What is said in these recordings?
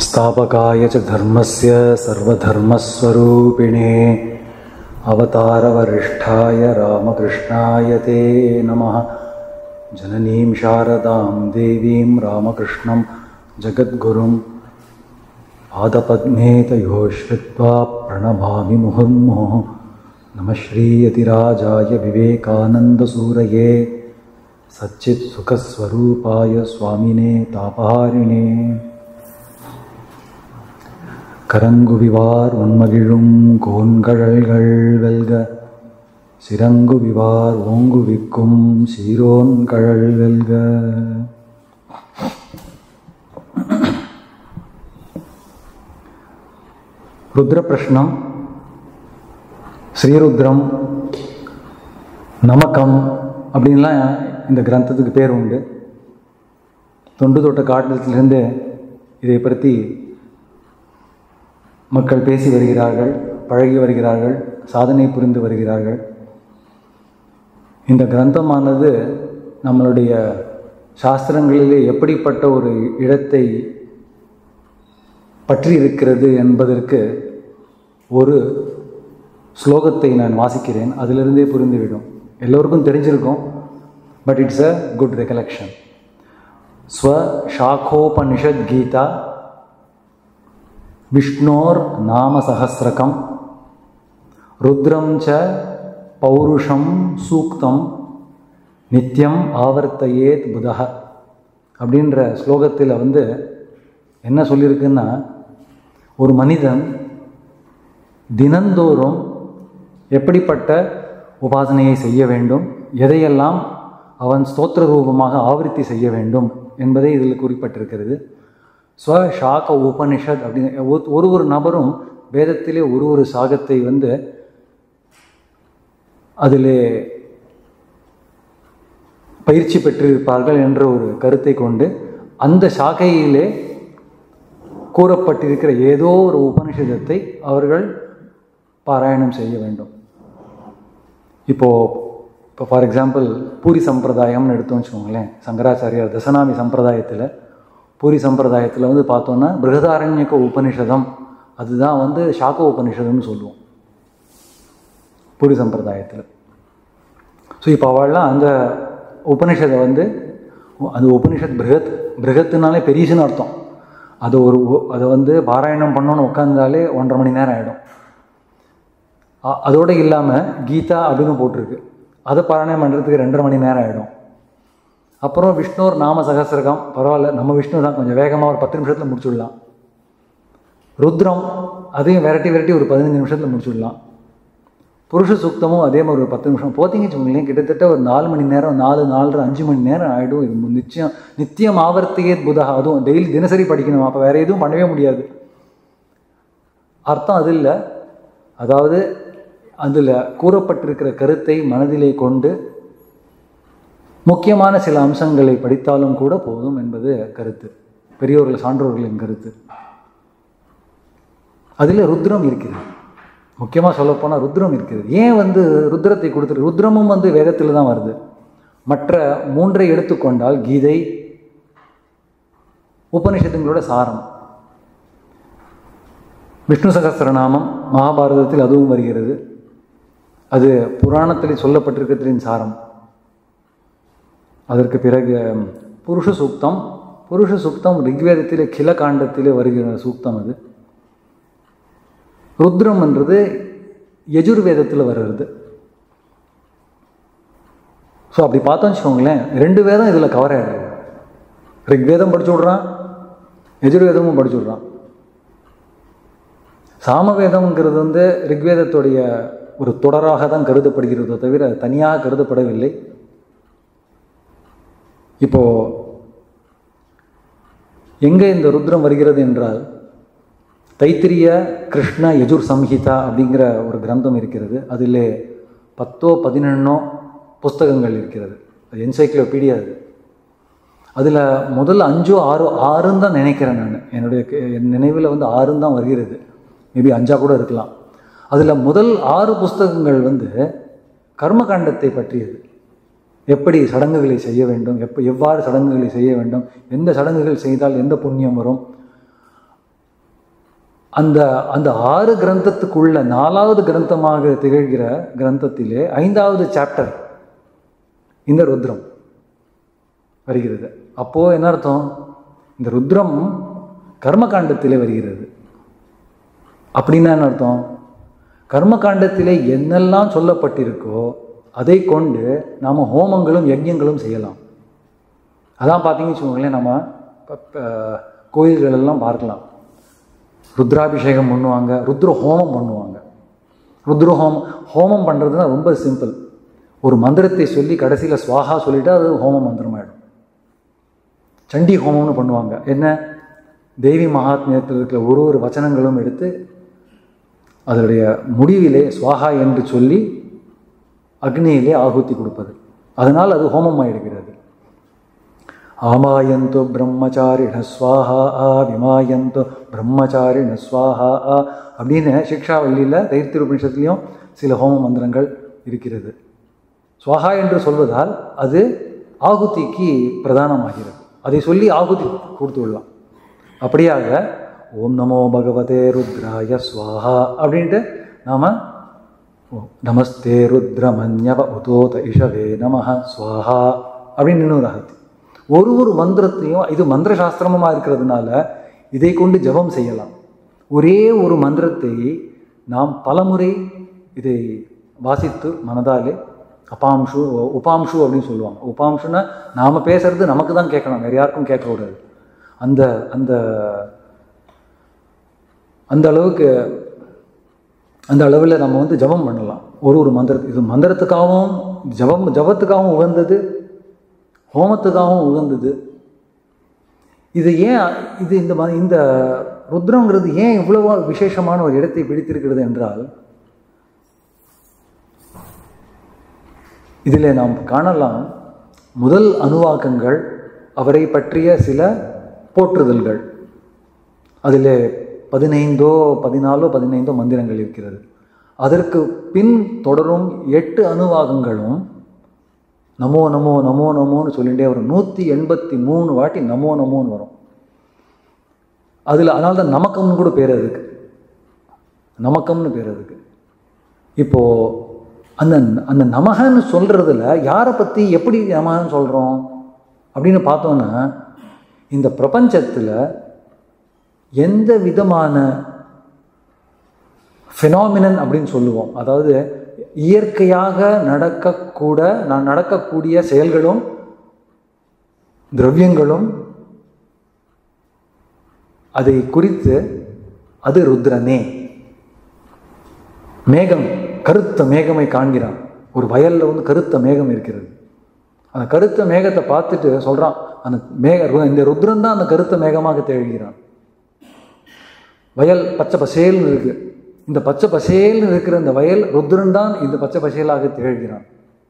स्थापकाय च धर्मस्य सर्वधर्मस्वरूपिणे अवतारवरिष्ठाय रामकृष्णाय ते नमः जननीं शारदां देवीं रामकृष्णं जगद्गुरुं पादपद्मे तयोः श्रुत्वा प्रणमामि मुहुर्मुहुः नमः श्रीयतिराजाय विवेकानन्दसूरये सच्चित्सुखस्वरूपाय स्वामिने तापहारिणे கரங்குவிவார் உண்மகிழும் கோன்கழல்கள் வெல்க சிறங்குவிவார் ஓங்குவிக்கும் சீரோன் கழல் வெல்க ருத்ர பிரஷ்னம் ஸ்ரீருத்ரம் நமக்கம் அப்படின்லாம் இந்த கிரந்தத்துக்கு பேர் உண்டு தொண்டு தொட்ட காட்டத்திலிருந்து இதை பற்றி மக்கள் பேசி வருகிறார்கள் பழகி வருகிறார்கள் சாதனை புரிந்து வருகிறார்கள் இந்த கிரந்தமானது நம்மளுடைய சாஸ்திரங்களிலே எப்படிப்பட்ட ஒரு இடத்தை பற்றி இருக்கிறது என்பதற்கு ஒரு ஸ்லோகத்தை நான் வாசிக்கிறேன் அதிலிருந்தே புரிந்துவிடும் எல்லோருக்கும் தெரிஞ்சிருக்கும் but it's a good recollection ஸ்வ ஷாக்கோபனிஷத் கீதா விஷ்ணோர் நாமசஹசிரகம் ருத்ரம் ச பௌருஷம் சூக்தம் நித்தியம் ஆவர்த்தையேத் புதக அப்படின்ற ஸ்லோகத்தில் வந்து என்ன சொல்லியிருக்குன்னா ஒரு மனிதன் தினந்தோறும் எப்படிப்பட்ட உபாசனையை செய்ய வேண்டும் எதையெல்லாம் அவன் ஸ்தோத்திர ரூபமாக ஆவர்த்தி செய்ய வேண்டும் என்பதை இதில் குறிப்பிட்டிருக்கிறது ஸ்வ ஷாக உபனிஷத் அப்படின்னு ஒரு ஒரு நபரும் வேதத்திலே ஒரு ஒரு சாகத்தை வந்து அதிலே பயிற்சி பெற்றிருப்பார்கள் என்ற ஒரு கருத்தை கொண்டு அந்த சாகையிலே கூறப்பட்டிருக்கிற ஏதோ ஒரு உபனிஷதத்தை அவர்கள் பாராயணம் செய்ய வேண்டும் இப்போது இப்போ ஃபார் எக்ஸாம்பிள் பூரி சம்பிரதாயம்னு எடுத்தோம்னு வச்சுக்கோங்களேன் சங்கராச்சாரியார் தசநாமி சம்பிரதாயத்தில் பூரி சம்பிரதாயத்தில் வந்து பார்த்தோன்னா பிருகதாரண்யக்க உபனிஷதம் அதுதான் வந்து சாக்க உபனிஷதம்னு சொல்லுவோம் பூரி சம்பிரதாயத்தில் ஸோ இப்போ அவள்லாம் அந்த உபனிஷதை வந்து அந்த உபனிஷத் பிருகத் பிருகத்துனாலே பெரியசுன்னு அர்த்தம் அது ஒரு அதை வந்து பாராயணம் பண்ணோன்னு உட்காந்தாலே ஒன்றரை மணி நேரம் ஆகிடும் அதோடு இல்லாமல் கீதா அப்படின்னு போட்டிருக்கு அதை பாராயணம் பண்ணுறதுக்கு ரெண்டரை மணி நேரம் ஆகிடும் அப்புறம் விஷ்ணுர் நாம சகசிரகம் பரவாயில்ல நம்ம விஷ்ணு தான் கொஞ்சம் வேகமாக ஒரு பத்து நிமிஷத்தில் முடிச்சுடலாம் ருத்ரம் அதையும் விரட்டி விரட்டி ஒரு பதினஞ்சு நிமிஷத்தில் முடிச்சுடலாம் புருஷ சுத்தமும் அதே மாதிரி ஒரு பத்து நிமிஷம் போத்திங்க வச்சுக்கோங்களேன் கிட்டத்தட்ட ஒரு நாலு மணி நேரம் நாலு நாலரை அஞ்சு மணி நேரம் ஆகிடும் இது நிச்சயம் நித்தியம் ஆவர்த்தியே புதகா அதுவும் டெய்லி தினசரி படிக்கணும் அப்போ வேறு எதுவும் பண்ணவே முடியாது அர்த்தம் அது இல்லை அதாவது அதில் கூறப்பட்டிருக்கிற கருத்தை மனதிலே கொண்டு முக்கியமான சில அம்சங்களை படித்தாலும் கூட போதும் என்பது கருத்து பெரியோர்கள் சான்றோர்களின் கருத்து அதில் ருத்ரம் இருக்கிறது முக்கியமாக சொல்லப்போனால் ருத்ரம் இருக்கிறது ஏன் வந்து ருத்ரத்தை கொடுத்துரு ருத்ரமும் வந்து வேதத்தில் தான் வருது மற்ற மூன்றை எடுத்துக்கொண்டால் கீதை உபனிஷத்துங்களோட சாரம் விஷ்ணு சகசிரநாமம் மகாபாரதத்தில் அதுவும் வருகிறது அது புராணத்தில் சொல்லப்பட்டிருக்கிறதின் சாரம் அதற்கு பிறகு புருஷ சூக்தம் புருஷ சூக்தம் ரிக்வேதத்திலே கில காண்டத்திலே வருகிற சூக்தம் அது ருத்ரம் என்றது யஜுர்வேதத்தில் வருகிறது ஸோ அப்படி பார்த்தோன்னு வச்சுக்கோங்களேன் ரெண்டு வேதம் இதில் கவர் ஆகிடுது ரிக்வேதம் படிச்சு விட்றான் யஜுர்வேதமும் படிச்சு விட்றான் சாமவேதம்ங்கிறது வந்து ரிக்வேதத்துடைய ஒரு தொடராக தான் கருதப்படுகிறதோ தவிர தனியாக கருதப்படவில்லை இப்போ எங்கே இந்த ருத்ரம் வருகிறது என்றால் தைத்திரிய கிருஷ்ண யஜுர் சம்ஹிதா அப்படிங்கிற ஒரு கிரந்தம் இருக்கிறது அதில் பத்தோ பதினொன்னோ புஸ்தகங்கள் இருக்கிறது அது என்சைக்ளோபீடியா அது அதில் முதல்ல அஞ்சோ ஆறோ ஆறுன்னு தான் நினைக்கிறேன் நான் என்னுடைய என் நினைவில் வந்து ஆறுன்னு தான் வருகிறது மேபி அஞ்சா கூட இருக்கலாம் அதில் முதல் ஆறு புஸ்தகங்கள் வந்து கர்மகாண்டத்தை பற்றியது எப்படி சடங்குகளை செய்ய வேண்டும் எப்போ எவ்வாறு சடங்குகளை செய்ய வேண்டும் எந்த சடங்குகள் செய்தால் எந்த புண்ணியம் வரும் அந்த அந்த ஆறு கிரந்தத்துக்குள்ள நாலாவது கிரந்தமாக திகழ்கிற கிரந்தத்திலே ஐந்தாவது சாப்டர் இந்த ருத்ரம் வருகிறது அப்போ என்ன அர்த்தம் இந்த ருத்ரம் கர்மகாண்டத்திலே வருகிறது அப்படின்னா என்ன அர்த்தம் கர்மகாண்டத்திலே என்னெல்லாம் சொல்லப்பட்டிருக்கோ அதை கொண்டு நாம் ஹோமங்களும் யஜ்யங்களும் செய்யலாம் அதான் பார்த்தீங்கன்னு வச்சுக்கோங்களேன் நம்ம கோயில்கள் எல்லாம் பார்க்கலாம் ருத்ராபிஷேகம் பண்ணுவாங்க ருத்ர ஹோமம் பண்ணுவாங்க ருத்ர ஹோமம் ஹோமம் பண்ணுறதுனா ரொம்ப சிம்பிள் ஒரு மந்திரத்தை சொல்லி கடைசியில் ஸ்வாகா சொல்லிவிட்டு அது ஹோம மந்திரமாயிடும் சண்டி ஹோமம்னு பண்ணுவாங்க என்ன தேவி மகாத்மியத்தில் இருக்கிற ஒரு ஒரு வச்சனங்களும் எடுத்து அதனுடைய முடிவிலே ஸ்வாகா என்று சொல்லி அக்னியிலே ஆகுத்தி கொடுப்பது அதனால் அது ஹோமமாயிடுகிறது ஆமாயந்தோ பிரம்மச்சாரிண ஸ்வாஹா ஆ விமாயந்தோ பிரம்மச்சாரிண ஸ்வாஹா ஆ அப்படின்னு சிக்ஷாவல்லியில் தைத்திருபனிஷத்துலேயும் சில ஹோம மந்திரங்கள் இருக்கிறது ஸ்வாஹா என்று சொல்வதால் அது ஆகுதிக்கு பிரதானமாகிறது அதை சொல்லி ஆகுதி கொடுத்து விடலாம் அப்படியாக ஓம் நமோ பகவதே ருத்ராய ஸ்வாஹா அப்படின்ட்டு நாம் நமஸ்தே ருத்ரமன்யவ உதோத இஷவே நமஹ ஸ்வாஹா அப்படின்னு இன்னொரு ஆகுதி ஒரு ஒரு மந்திரத்தையும் இது மந்திர சாஸ்திரமாக இருக்கிறதுனால இதை கொண்டு ஜபம் செய்யலாம் ஒரே ஒரு மந்திரத்தை நாம் பலமுறை இதை வாசித்து மனதாலே அப்பாம்ஷு உபாம்ஷு அப்படின்னு சொல்லுவாங்க உபாம்ஷுன்னா நாம் பேசுறது நமக்கு தான் கேட்கணும் வேறு யாருக்கும் கேட்கக்கூடாது அந்த அந்த அந்த அளவுக்கு அந்த அளவில் நம்ம வந்து ஜபம் பண்ணலாம் ஒரு ஒரு மந்திர இது மந்திரத்துக்காகவும் ஜபம் ஜபத்துக்காகவும் உகந்தது ஹோமத்துக்காகவும் உகந்தது இது ஏன் இது இந்த ம- இந்த ருத்ரங்கிறது ஏன் இவ்வளவோ விசேஷமான ஒரு இடத்தை பிடித்திருக்கிறது என்றால் இதில் நாம் காணலாம் முதல் அணுவாக்கங்கள் அவரை பற்றிய சில போற்றுதல்கள் அதில் பதினைந்தோ பதினாலோ பதினைந்தோ மந்திரங்கள் இருக்கிறது அதற்கு பின் தொடரும் எட்டு அணுவாகங்களும் நமோ நமோ நமோ நமோன்னு சொல்லிகிட்டே வரும் நூற்றி எண்பத்தி மூணு வாட்டி நமோ நமோன்னு வரும் அதில் அதனால தான் நமக்கம்னு கூட பேர் அதுக்கு நமக்கம்னு பேர் அதுக்கு இப்போது அந்த அந்த நமகன்னு சொல்கிறதுல யாரை பற்றி எப்படி நமகன்னு சொல்கிறோம் அப்படின்னு பார்த்தோன்னா இந்த பிரபஞ்சத்தில் எந்த விதமான ஃபினாமினன் அப்படின்னு சொல்லுவோம் அதாவது இயற்கையாக நடக்கக்கூட நான் நடக்கக்கூடிய செயல்களும் திரவியங்களும் அதை குறித்து அது ருத்ரனே மேகம் கருத்த மேகமை காண்கிறான் ஒரு வயல்ல வந்து கருத்த மேகம் இருக்கிறது அந்த கருத்த மேகத்தை பார்த்துட்டு சொல்றான் அந்த மேக ரு- இந்த ருத்ரன் தான் அந்த கருத்த மேகமாக திகழ்கிறான் வயல் பச்சை பசேல்னு இருக்கு இந்த பச்சை பசேல்னு இருக்கிற இந்த வயல் ருத்ரன் தான் இந்த பச்சை பசேலாக திகழ்கிறான்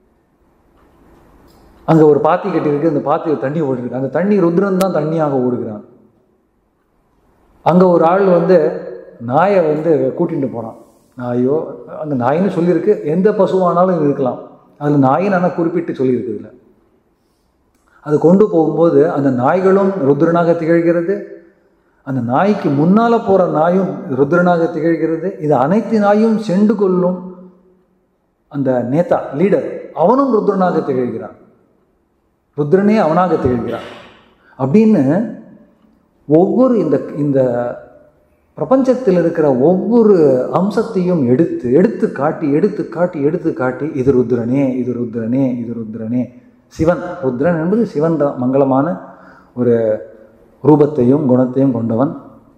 அங்க ஒரு பாத்தி கட்டி இருக்கு அந்த பாத்தியில் தண்ணி ஓடிருக்கு அந்த தண்ணி ருத்ரன் தான் தண்ணியாக ஓடுகிறான் அங்க ஒரு ஆள் வந்து நாயை வந்து கூட்டிட்டு போறான் நாயோ அந்த நாயின்னு சொல்லியிருக்கு எந்த பசுவானாலும் இருக்கலாம் அதில் நாயின்னு ஆனால் குறிப்பிட்டு சொல்லியிருக்கு இதுல அது கொண்டு போகும்போது அந்த நாய்களும் ருத்ரனாக திகழ்கிறது அந்த நாய்க்கு முன்னால போற நாயும் ருத்ரனாக திகழ்கிறது இது அனைத்து நாயும் செண்டு கொள்ளும் அந்த நேதா லீடர் அவனும் ருத்ரனாக திகழ்கிறான் ருத்ரனே அவனாக திகழ்கிறான் அப்படின்னு ஒவ்வொரு இந்த இந்த பிரபஞ்சத்தில் இருக்கிற ஒவ்வொரு அம்சத்தையும் எடுத்து எடுத்து காட்டி எடுத்து காட்டி எடுத்து காட்டி இது ருத்ரனே இது ருத்ரனே இது ருத்ரனே சிவன் ருத்ரன் என்பது சிவன் தான் மங்களமான ஒரு ரூபத்தையும் குணத்தையும் கொண்டவன்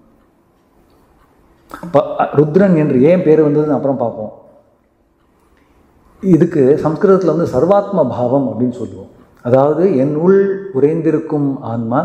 ப- ருத்ரன் என்று ஏன் பேர் வந்ததுன்னு அப்புறம் பார்ப்போம் இதுக்கு சம்ஸ்கிருதத்தில் வந்து சர்வாத்ம பாவம் அப்படின்னு சொல்லுவோம் அதாவது என் உள் உறைந்திருக்கும் ஆன்மா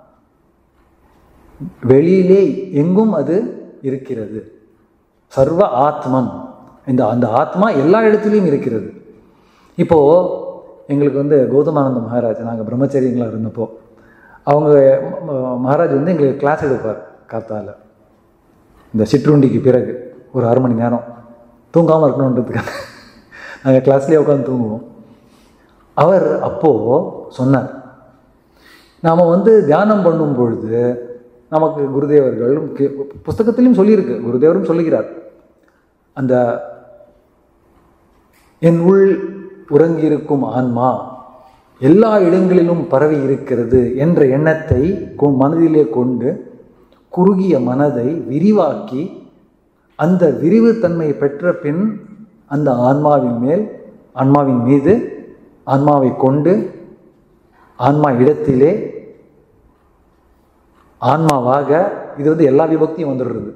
வெளியிலே எங்கும் அது இருக்கிறது சர்வ ஆத்மம் இந்த அந்த ஆத்மா எல்லா இடத்துலையும் இருக்கிறது இப்போது எங்களுக்கு வந்து கௌதமானந்த மகாராஜ் நாங்கள் பிரம்மச்சரியங்களாக இருந்தப்போ அவங்க ம- மகாராஜ் வந்து எங்களுக்கு கிளாஸ் எடுப்பார் காத்தால இந்த சிற்றுண்டிக்கு பிறகு ஒரு அரை மணி நேரம் தூங்காமல் இருக்கணுன்றதுக்காக நாங்கள் கிளாஸ்லேயே உட்காந்து தூங்குவோம் அவர் அப்போது சொன்னார் நாம் வந்து தியானம் பண்ணும் பொழுது நமக்கு குருதேவர்களும் கே- புஸ்தகத்திலும் சொல்லியிருக்கு குருதேவரும் சொல்லுகிறார் அந்த என் உள் உறங்கியிருக்கும் ஆன்மா எல்லா இடங்களிலும் பரவி இருக்கிறது என்ற எண்ணத்தை கொ- மனதிலே கொண்டு குறுகிய மனதை விரிவாக்கி அந்த விரிவுத்தன்மை பெற்ற பின் அந்த ஆன்மாவின் மேல் ஆன்மாவின் மீது ஆன்மாவை கொண்டு ஆன்மா இடத்திலே ஆன்மாவாக இது வந்து எல்லா விபக்தியும் வந்துடுறது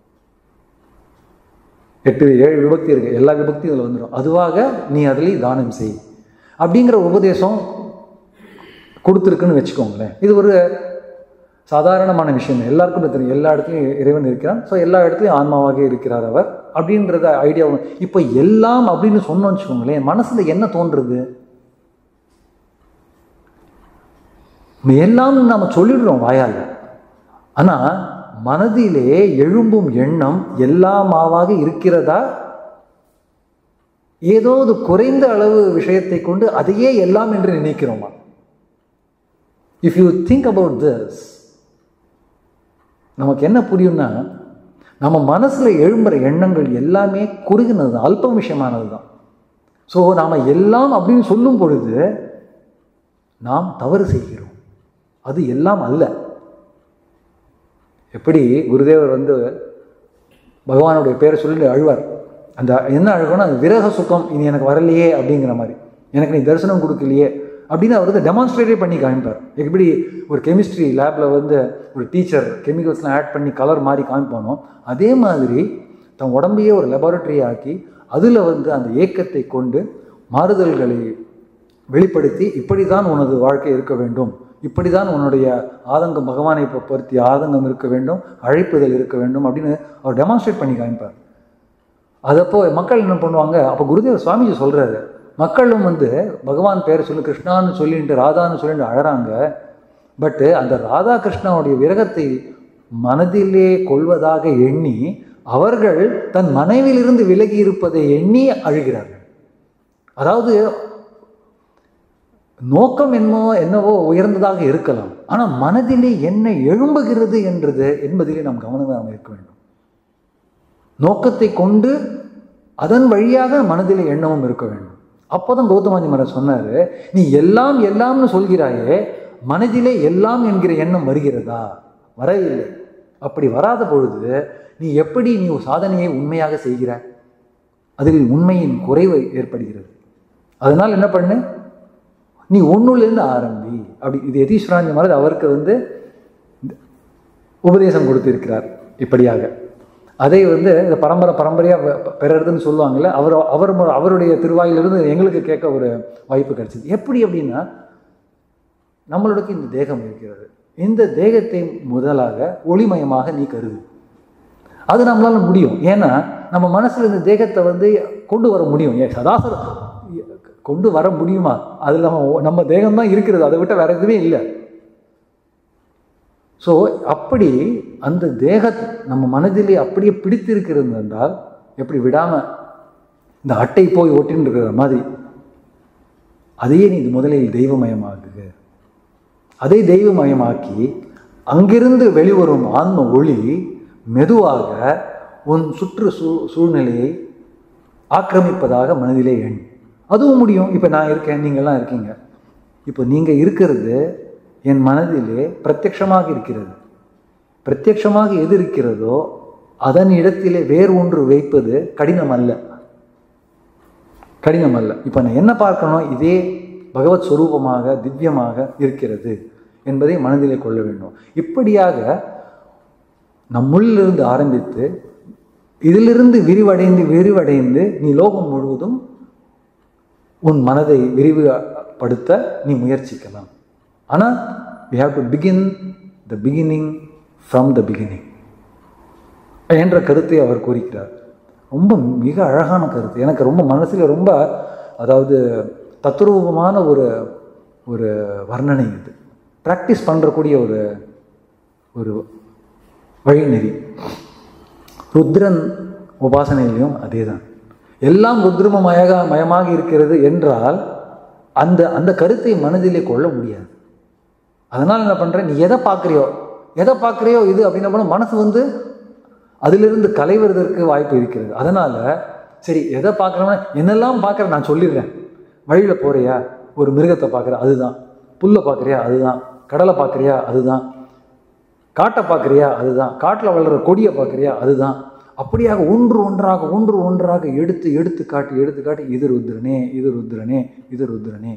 எட்டு ஏழு விபக்தி இருக்கு எல்லா விபக்தியும் இதில் வந்துடும் அதுவாக நீ அதில் தானம் செய் அப்படிங்கிற உபதேசம் கொடுத்துருக்குன்னு வச்சுக்கோங்களேன் இது ஒரு சாதாரணமான விஷயம் இல்லை. எல்லாருக்கும் இது தெரியும் எல்லா இடத்துலையும் இறைவன் இருக்கிறான் ஸோ எல்லா இடத்துலையும் ஆன்மாவாக இருக்கிறார் அவர் அப்படின்றத ஐடியா இப்போ எல்லாம் அப்படின்னு சொன்னோம்னு வச்சுக்கோங்களேன் மனசுல என்ன தோன்றுறது எல்லாம் நம்ம சொல்லிடுறோம் வாயால் ஆனால் மனதிலே எழும்பும் எண்ணம் எல்லாமாவாக இருக்கிறதா ஏதோ ஒரு குறைந்த அளவு விஷயத்தை கொண்டு அதையே எல்லாம் என்று நினைக்கிறோமா if you think about this நமக்கு என்ன புரியும்னா நம்ம மனசில் எழும்புற எண்ணங்கள் எல்லாமே குறுகினது தான் அல்பம் விஷயமானது தான் ஸோ நாம் எல்லாம் அப்படின்னு சொல்லும் பொழுது நாம் தவறு செய்கிறோம் அது எல்லாம் அல்ல எப்படி குருதேவர் வந்து பகவானுடைய பேரை சொல்லிட்டு அழுவார் அந்த என்ன அழுகணும் அது விரக சுகம் இனி எனக்கு வரலையே அப்படிங்கிற மாதிரி எனக்கு நீ தரிசனம் கொடுக்கலையே அப்படின்னு அவர் வந்து டெமான்ஸ்ட்ரேட்டே பண்ணி காமிப்பார் எப்படி ஒரு கெமிஸ்ட்ரி லேபில் வந்து ஒரு டீச்சர் கெமிக்கல்ஸ்லாம் ஆட் பண்ணி கலர் மாதிரி காமிப்பானோ அதே மாதிரி தன் உடம்பையே ஒரு லெபார்ட்டரி ஆக்கி அதில் வந்து அந்த ஏக்கத்தை கொண்டு மாறுதல்களை வெளிப்படுத்தி இப்படி தான் உனது வாழ்க்கை இருக்க வேண்டும் இப்படி தான் உன்னுடைய ஆதங்கம் பகவானை பொ- பொருத்தி ஆதங்கம் இருக்க வேண்டும் அழைப்புதல் இருக்க வேண்டும் அப்படின்னு அவர் டெமான்ஸ்ட்ரேட் பண்ணி காமிப்பார் அதப்போ மக்கள் என்ன பண்ணுவாங்க அப்போ குருதேவ சுவாமிஜி சொல்றாரு மக்களும் வந்து பகவான் பேரை சொல்லி கிருஷ்ணான்னு சொல்லிட்டு ராதான்னு சொல்லிட்டு அழறாங்க பட்டு அந்த ராதா கிருஷ்ணாவுடைய விரகத்தை மனதிலே கொள்வதாக எண்ணி அவர்கள் தன் மனைவியிலிருந்து விலகி இருப்பதை எண்ணி அழுகிறார்கள் அதாவது நோக்கம் என்னவோ என்னவோ உயர்ந்ததாக இருக்கலாம் ஆனால் மனதிலே என்ன எழும்புகிறது என்றது என்பதிலே நாம் கவனமாக இருக்க வேண்டும் நோக்கத்தை கொண்டு அதன் வழியாக மனதிலே எண்ணமும் இருக்க வேண்டும் அப்போதான் கௌதமாஜி மகாராஜ் சொன்னாரு நீ எல்லாம் எல்லாம்னு சொல்கிறாயே மனதிலே எல்லாம் என்கிற எண்ணம் வருகிறதா வரவில்லை அப்படி வராத பொழுது நீ எப்படி நீ ஒரு சாதனையை உண்மையாக செய்கிறாய் அதில் உண்மையின் குறைவு ஏற்படுகிறது அதனால் என்ன பண்ணு நீ ஒன்றுலேருந்து ஆரம்பி அப்படி இது யதீஸ்வராஞ்ச மகாராஜ் அவருக்கு வந்து உபதேசம் கொடுத்திருக்கிறார் இப்படியாக அதை வந்து இந்த பரம்பரை பரம்பரையாக பெறறதுன்னு சொல்லுவாங்கல்ல அவர் அவர் மு- அவருடைய திருவாயிலிருந்து எங்களுக்கு கேட்க ஒரு வாய்ப்பு கிடைச்சது எப்படி அப்படின்னா நம்மளுக்கு இந்த தேகம் இருக்கிறது இந்த தேகத்தை முதலாக ஒளிமயமாக நீ கருது அது நம்மளால முடியும் ஏன்னா நம்ம மனசுல இந்த தேகத்தை வந்து கொண்டு வர முடியும் ஏன் சதாசர கொண்டு வர முடியுமா அதில் நம்ம நம்ம தேகம் தான் இருக்கிறது அதை விட்ட வேற எதுவுமே இல்லை ஸோ அப்படி அந்த தேக நம்ம மனதிலே அப்படியே பிடித்திருக்கிறது என்றால் எப்படி விடாம இந்த அட்டை போய் ஒட்டின்னு இருக்கிற மாதிரி அதையே நீ முதலில் தெய்வமயமாக்குக அதை தெய்வமயமாக்கி அங்கிருந்து வெளிவரும் ஆன்ம ஒளி மெதுவாக உன் சுற்று சூ சூழ்நிலையை ஆக்கிரமிப்பதாக மனதிலே எண் அதுவும் முடியும் இப்போ நான் இருக்கேன் நீங்கள்லாம் இருக்கீங்க இப்போ நீங்கள் இருக்கிறது என் மனதிலே பிரத்யக்ஷமாக இருக்கிறது பிரத்யக்ஷமாக எது இருக்கிறதோ அதன் இடத்திலே வேறு ஒன்று வைப்பது கடினம் அல்ல கடினம் அல்ல இப்போ நான் என்ன பார்க்கணும் இதே பகவத் ஸ்வரூபமாக திவ்யமாக இருக்கிறது என்பதை மனதிலே கொள்ள வேண்டும் இப்படியாக நம்முள்ளிருந்து ஆரம்பித்து இதிலிருந்து விரிவடைந்து விரிவடைந்து நீ லோகம் முழுவதும் உன் மனதை விரிவுபடுத்த நீ முயற்சிக்கலாம் ஆனால் we have to begin the beginning from the beginning என்ற கருத்தை அவர் கூறுகிறார் ரொம்ப மிக அழகான கருத்து எனக்கு ரொம்ப மனசில் ரொம்ப அதாவது தத்ரூபமான ஒரு ஒரு வர்ணனை இது ப்ராக்டிஸ் பண்ணுறக்கூடிய ஒரு ஒரு வழிநெறி ருத்ரன் உபாசனையிலையும் அதே தான் எல்லாம் ருத்ரமமயக மயமாக இருக்கிறது என்றால் அந்த அந்த கருத்தை மனதிலே கொள்ள முடியாது அதனால் என்ன பண்ணுறேன் நீ எதை பார்க்குறியோ எதை பார்க்குறியோ இது அப்படின்னா மனசு வந்து அதிலிருந்து கலைவதற்கு வாய்ப்பு இருக்கிறது அதனால் சரி எதை பார்க்குறோம்னா என்னெல்லாம் பார்க்குற நான் சொல்லிடுறேன் வழியில் போகிறியா ஒரு மிருகத்தை பார்க்குற அதுதான் புல்லை பார்க்குறியா அதுதான் கடலை பார்க்குறியா அதுதான் காட்டை பார்க்குறியா அதுதான் காட்டில் வளர்கிற கொடியை பார்க்குறியா அதுதான் அப்படியாக ஒன்று ஒன்றாக ஒன்று ஒன்றாக எடுத்து எடுத்து காட்டி எடுத்து காட்டி இது ருத்ரனே இது ருத்ரனே இது ருத்ரனே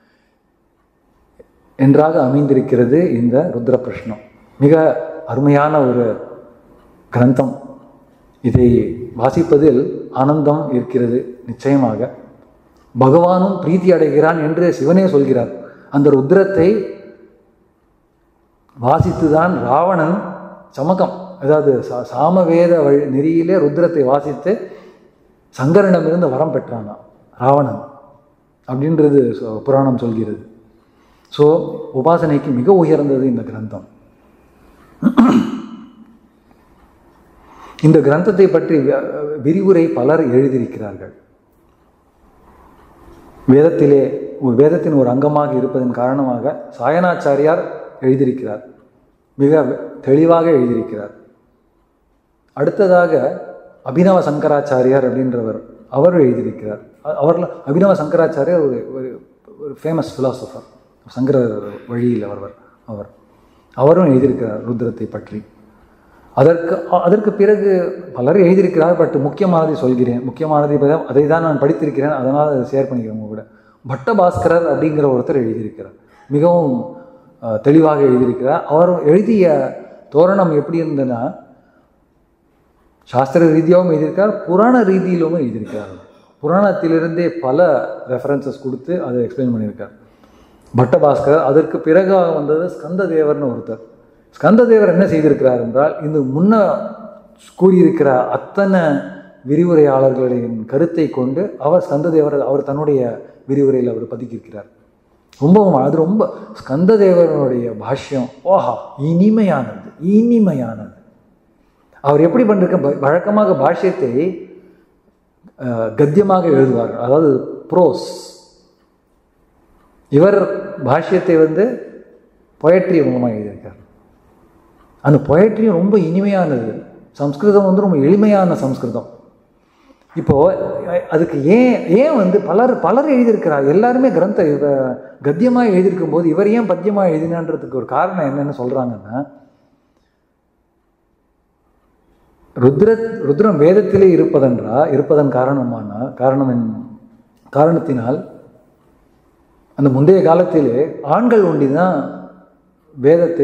என்றாக அமைந்திருக்கிறது இந்த ருத்ர பிரஷ்னம் மிக அருமையான ஒரு கிரந்தம் இதை வாசிப்பதில் ஆனந்தம் இருக்கிறது நிச்சயமாக பகவானும் பிரீத்தி அடைகிறான் என்று சிவனே சொல்கிறார் அந்த ருத்ரத்தை வாசித்துதான் ராவணன் சமகம் அதாவது சா- சாமவேத வழி நெறியிலே ருத்ரத்தை வாசித்து சங்கரனிடமிருந்து வரம் பெற்றானாம் ராவணன் அப்படின்றது சொ- புராணம் சொல்கிறது ஸோ உபாசனைக்கு மிக உயர்ந்தது இந்த கிரந்தம் இந்த கிரந்தத்தை பற்றி வி- விரிவுரை பலர் எழுதியிருக்கிறார்கள் வேதத்திலே ஒரு வேதத்தின் ஒரு அங்கமாக இருப்பதன் காரணமாக சாயனாச்சாரியார் எழுதியிருக்கிறார் மிக தெளிவாக எழுதியிருக்கிறார் அடுத்ததாக அபினவ சங்கராச்சாரியார் அப்படின்றவர் அவர் எழுதியிருக்கிறார் அ- அவர்ல அபினவ சங்கராச்சாரியார் ஒரு ஒரு ஒரு ஃபேமஸ் ஃபிலாசபர் சங்கர வழியில் அவர்வர் அவர் அவரும் எழுதியிருக்கிறார் ருத்ரத்தை பற்றி அதற்கு அ- அதற்கு பிறகு பலர் எழுதியிருக்கிறார் பட் முக்கியமானதை சொல்கிறேன் முக்கியமானதை பற்றி- அதை தான் நான் படித்திருக்கிறேன் அதனால் அதை ஷேர் பண்ணிக்கிறேன் உங்க கூட பட்டபாஸ்கரர் அப்படிங்கிற ஒருத்தர் எழுதியிருக்கிறார் மிகவும் அஹ், தெளிவாக எழுதியிருக்கிறார் அவர் எழுதிய தோரணம் எப்படி இருந்ததுன்னா சாஸ்திர ரீதியாகவும் எழுதியிருக்கார் புராண ரீதியிலும் எழுதியிருக்கார் புராணத்திலிருந்தே பல ரெஃபரன்சஸ் கொடுத்து அதை எக்ஸ்பிளைன் பண்ணியிருக்கார் பட்டபாஸ்கர் அதற்கு பிறகு வந்தது ஸ்கந்ததேவர்னு ஒருத்தர் ஸ்கந்ததேவர் என்ன செய்திருக்கிறார் என்றால் இந்த முன்ன கூறியிருக்கிற அத்தனை விரிவுரையாளர்களின் கருத்தை கொண்டு அவர் ஸ்கந்ததேவர் அவர் தன்னுடைய விரிவுரையில் அவர் பதுக்கியிருக்கிறார் ரொம்பவும் அது ரொம்ப ஸ்கந்ததேவனுடைய பாஷ்யம் ஓஹா இனிமையானது இனிமையானது அவர் எப்படி பண்ணிருக்க ப- வழக்கமாக பாஷ்யத்தை அஹ், கத்தியமாக எழுதுவார் அதாவது ப்ரோஸ் இவர் பாஷ்யத்தை வந்து பொயட்ரி மூலமாக எழுதியிருக்கார் அந்த பொயட்ரியும் ரொம்ப இனிமையானது சம்ஸ்கிருதம் வந்து ரொம்ப எளிமையான சம்ஸ்கிருதம் இப்போ அஹ், அதுக்கு ஏன் ஏன் வந்து பலர் பலர் எழுதியிருக்கிறார் எல்லாருமே கிரந்த இவ- கத்தியமா எழுதியிருக்கும் போது இவர் ஏன் பத்தியமா எழுதினான்றதுக்கு ஒரு காரணம் என்னன்னு சொல்றாங்கன்னா ருத்ர ருத்ரம் வேதத்திலே இருப்பதென்றா இருப்பதன் காரணமான காரணம் என் காரணத்தினால் அந்த முந்தைய காலத்திலே ஆண்கள் ஒண்டி தான் வேதத்தை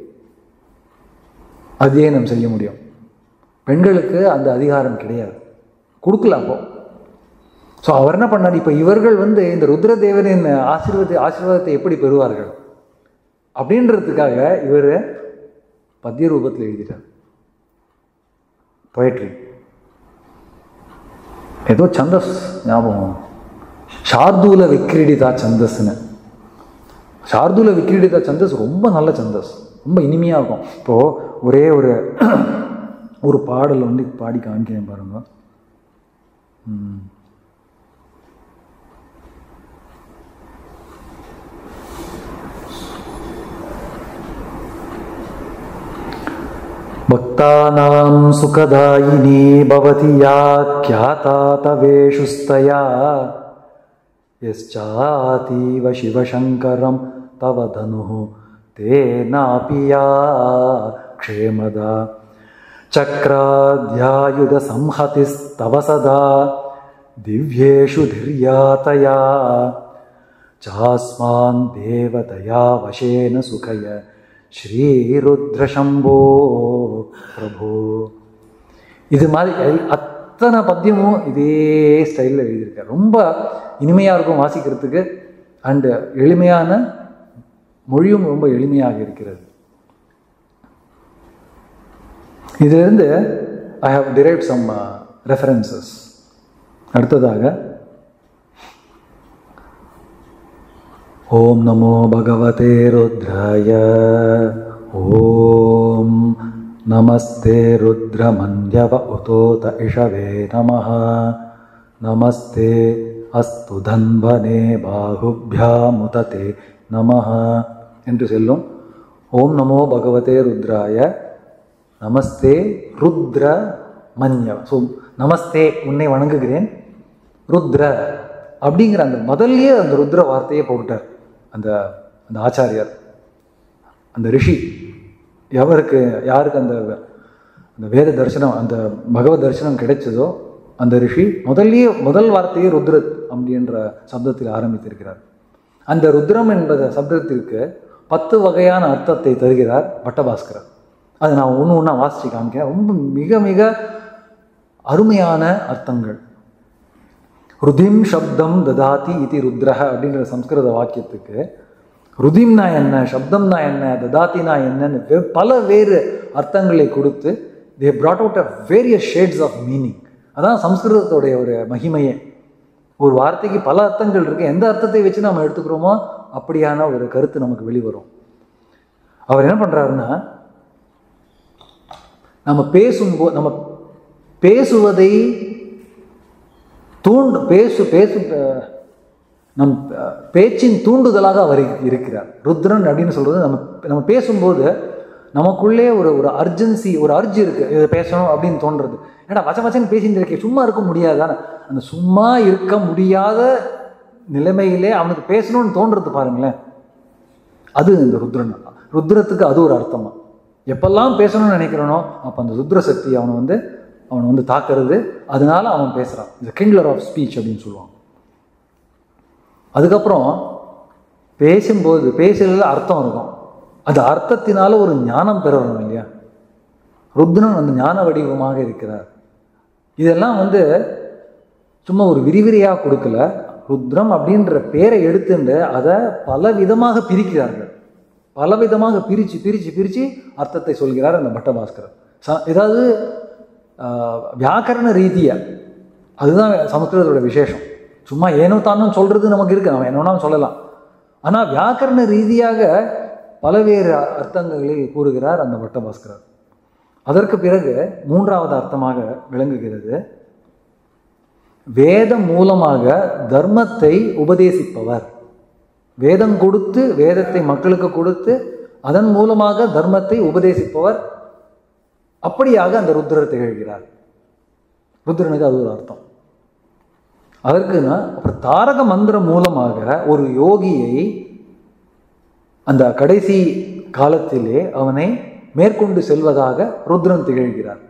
அத்தியனம் செய்ய முடியும் பெண்களுக்கு அந்த அதிகாரம் கிடையாது கொடுக்கல அப்போ ஸோ அவர் என்ன பண்ணார் இப்போ இவர்கள் வந்து இந்த ருத்ரதேவனின் ஆசீர்வாத ஆசீர்வாதத்தை எப்படி பெறுவார்கள் அப்படின்றதுக்காக இவர் பத்திய ரூபத்தில் எழுதிட்டார் பொயட்ரி ஏதோ சந்தஸ் ஞாபகம் சார்தூல விக்ரீடிதா சந்தஸ்னு சார்தூல விக்ரீடிதா சந்தஸ் ரொம்ப நல்ல சந்தஸ் ரொம்ப இனிமையாக இருக்கும் இப்போது ஒரே ஒரு ஒரு பாடல் வந்து பாடி காமிக்கிறேன் பாருங்க ம். भक्तानां सुखदायिनी भवति या ख्याता तवेषुस्तया यश्चातीव शिवशङ्करं तव धनुः तेनापि या क्षेमदा चक्राध्यायुधसंहतिस्तव सदा दिव्येषु धीर्यातया चास्मान् देवतया वशेन सुखय ஸ்ரீருத்ரசம்போ பிரபு இது மாதிரி எல்- அத்தனை பத்தியமும் இதே ஸ்டைலில் எழுதியிருக்கார் ரொம்ப இனிமையாக இருக்கும் வாசிக்கிறதுக்கு அண்டு எளிமையான மொழியும் ரொம்ப எளிமையாக இருக்கிறது இதிலிருந்து I have derived some references அடுத்ததாக ॐ नमो भगवते रुद्राय ॐ नमस्ते रुद्रमन्यव उतोत इषवे नमः नमस्ते अस्तु धन्वने बाहुभ्यामुतते நமஹ என்று செல்லும் ஓம் நமோ பகவதே ருத்ராய நமஸ்தே ருத்ர மன்ய ஸோ நமஸ்தே உன்னை வணங்குகிறேன் ருத்ர அப்படிங்கிற அந்த முதல்லயே அந்த ருத்ர வார்த்தையை போட்டுட்டார் அந்த அந்த ஆச்சாரியார் அந்த ரிஷி எவருக்கு யாருக்கு அந்த அந்த வேத தரிசனம் அந்த பகவத் தரிசனம் கிடைச்சதோ அந்த ரிஷி முதல்லயே முதல் வார்த்தையே ருத்ரத் அப்படின்ற சப்தத்தில் ஆரம்பித்திருக்கிறார் அந்த ருத்ரம் என்பத சப்தத்திற்கு பத்து வகையான அர்த்தத்தை தருகிறார் பட்டபாஸ்கரர் அதை நான் ஒன்று ஒன்றா வாசித்து காமிக்கிறேன் ரொம்ப மிக மிக அருமையான அர்த்தங்கள் ருதிம் சப்தம் ததாதி இது ருத்ரஹ அப்படின்ற சம்ஸ்கிருத வாக்கியத்துக்கு ருதிம்னா என்ன சப்தம்னா என்ன ததாத்தினா என்னன்னு வே- பல வேறு அர்த்தங்களை கொடுத்து they brought out a various shades of meaning அதான் சம்ஸ்கிருதத்தோடைய ஒரு மகிமையே ஒரு வார்த்தைக்கு பல அர்த்தங்கள் இருக்கு எந்த அர்த்தத்தை வச்சு நம்ம எடுத்துக்கிறோமோ அப்படியான ஒரு கருத்து நமக்கு வெளிவரும் அவர் என்ன பண்றாருன்னா நம்ம பேசும்போது நம்ம பேசுவதை தூண்டு பேசு பேசு அஹ், நம் அஹ், பேச்சின் தூண்டுதலாக அவர் இருக்கிறார் ருத்ரன் அப்படின்னு சொல்றது நம்ம நம்ம பேசும்போது நமக்குள்ளே ஒரு ஒரு அர்ஜென்சி ஒரு அர்ஜ் இருக்கு இதை பேசணும் அப்படின்னு தோன்றது ஏன்னா வச்ச வச்சன்னு பேசிட்டு இருக்கே சும்மா இருக்க முடியாதானே அந்த சும்மா இருக்க முடியாத நிலைமையிலே அவனுக்கு பேசணும்னு தோன்றது பாருங்களேன் அது இந்த ருத்ரன் ருத்ரத்துக்கு அது ஒரு அர்த்தமா எப்பெல்லாம் பேசணும்னு நினைக்கிறனோ அப்போ அந்த ருத்ர சக்தி அவனை வந்து அவனை வந்து தாக்குறது அதனால அவன் பேசுகிறான் இந்த கிங்லர் ஆஃப் ஸ்பீச் அப்படின்னு சொல்லுவாங்க அதுக்கப்புறம் பேசும்போது பேசுறதுல அர்த்தம் இருக்கும் அந்த அர்த்தத்தினால ஒரு ஞானம் பெறணும் இல்லையா ருத்ரன் அந்த ஞான வடிவமாக இருக்கிறார் இதெல்லாம் வந்து சும்மா ஒரு விரிவிரியாக கொடுக்கல ருத்ரம் அப்படின்ற பேரை எடுத்துட்டு அதை பல விதமாக பிரிக்கிறார்கள் பல விதமாக பிரித்து பிரித்து பிரித்து அர்த்தத்தை சொல்கிறார் அந்த பட்டபாஸ்கரர் ச ஏதாவது ஆஹ், வியாக்கரண ரீதியா அதுதான் சமஸ்கிருதத்தோட விசேஷம் சும்மா ஏனோ தானும் சொல்கிறது நமக்கு இருக்கு நம்ம என்னன்னா சொல்லலாம் ஆனால் வியாக்கரண ரீதியாக பலவேறு அர்த்தங்களை கூறுகிறார் அந்த பட்டபாஸ்கரர் அதற்கு பிறகு மூன்றாவது அர்த்தமாக விளங்குகிறது வேதம் மூலமாக தர்மத்தை உபதேசிப்பவர் வேதம் கொடுத்து வேதத்தை மக்களுக்கு கொடுத்து அதன் மூலமாக தர்மத்தை உபதேசிப்பவர் அப்படியாக அந்த ருத்ரர் திகழ்கிறார் ருத்ரனுக்கு அது ஒரு அர்த்தம் அதற்குன்னா அப்புறம் தாரக மந்திரம் மூலமாக ஒரு யோகியை அந்த கடைசி காலத்திலே அவனை மேற்கொண்டு செல்வதாக ருத்ரன் திகழ்கிறார்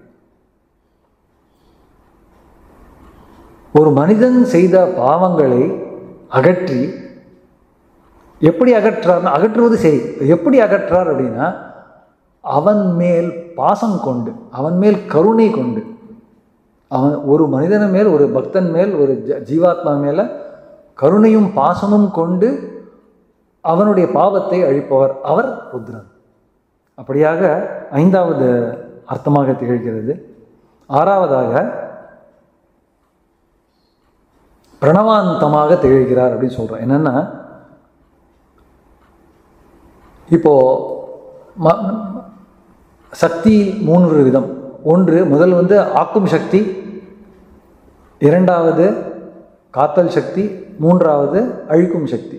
ஒரு மனிதன் செய்த பாவங்களை அகற்றி எப்படி அகற்றார்னா அகற்றுவது சரி எப்படி அகற்றார் அப்படின்னா அவன் மேல் பாசம் கொண்டு அவன் மேல் கருணை கொண்டு அவன் ஒரு மனிதன் மேல் ஒரு பக்தன் மேல் ஒரு ஜ- ஜீவாத்மா மேல கருணையும் பாசமும் கொண்டு அவனுடைய பாவத்தை அழிப்பவர் அவர் ருத்ரன் அப்படியாக ஐந்தாவது அர்த்தமாக திகழ்கிறது ஆறாவதாக பிரணவாந்தமாக திகழ்கிறார் அப்படின்னு சொல்றோம் என்னன்னா இப்போ ம- சக்தி மூன்று விதம் ஒன்று முதல் வந்து ஆக்கும் சக்தி இரண்டாவது காத்தல் சக்தி மூன்றாவது அழிக்கும் சக்தி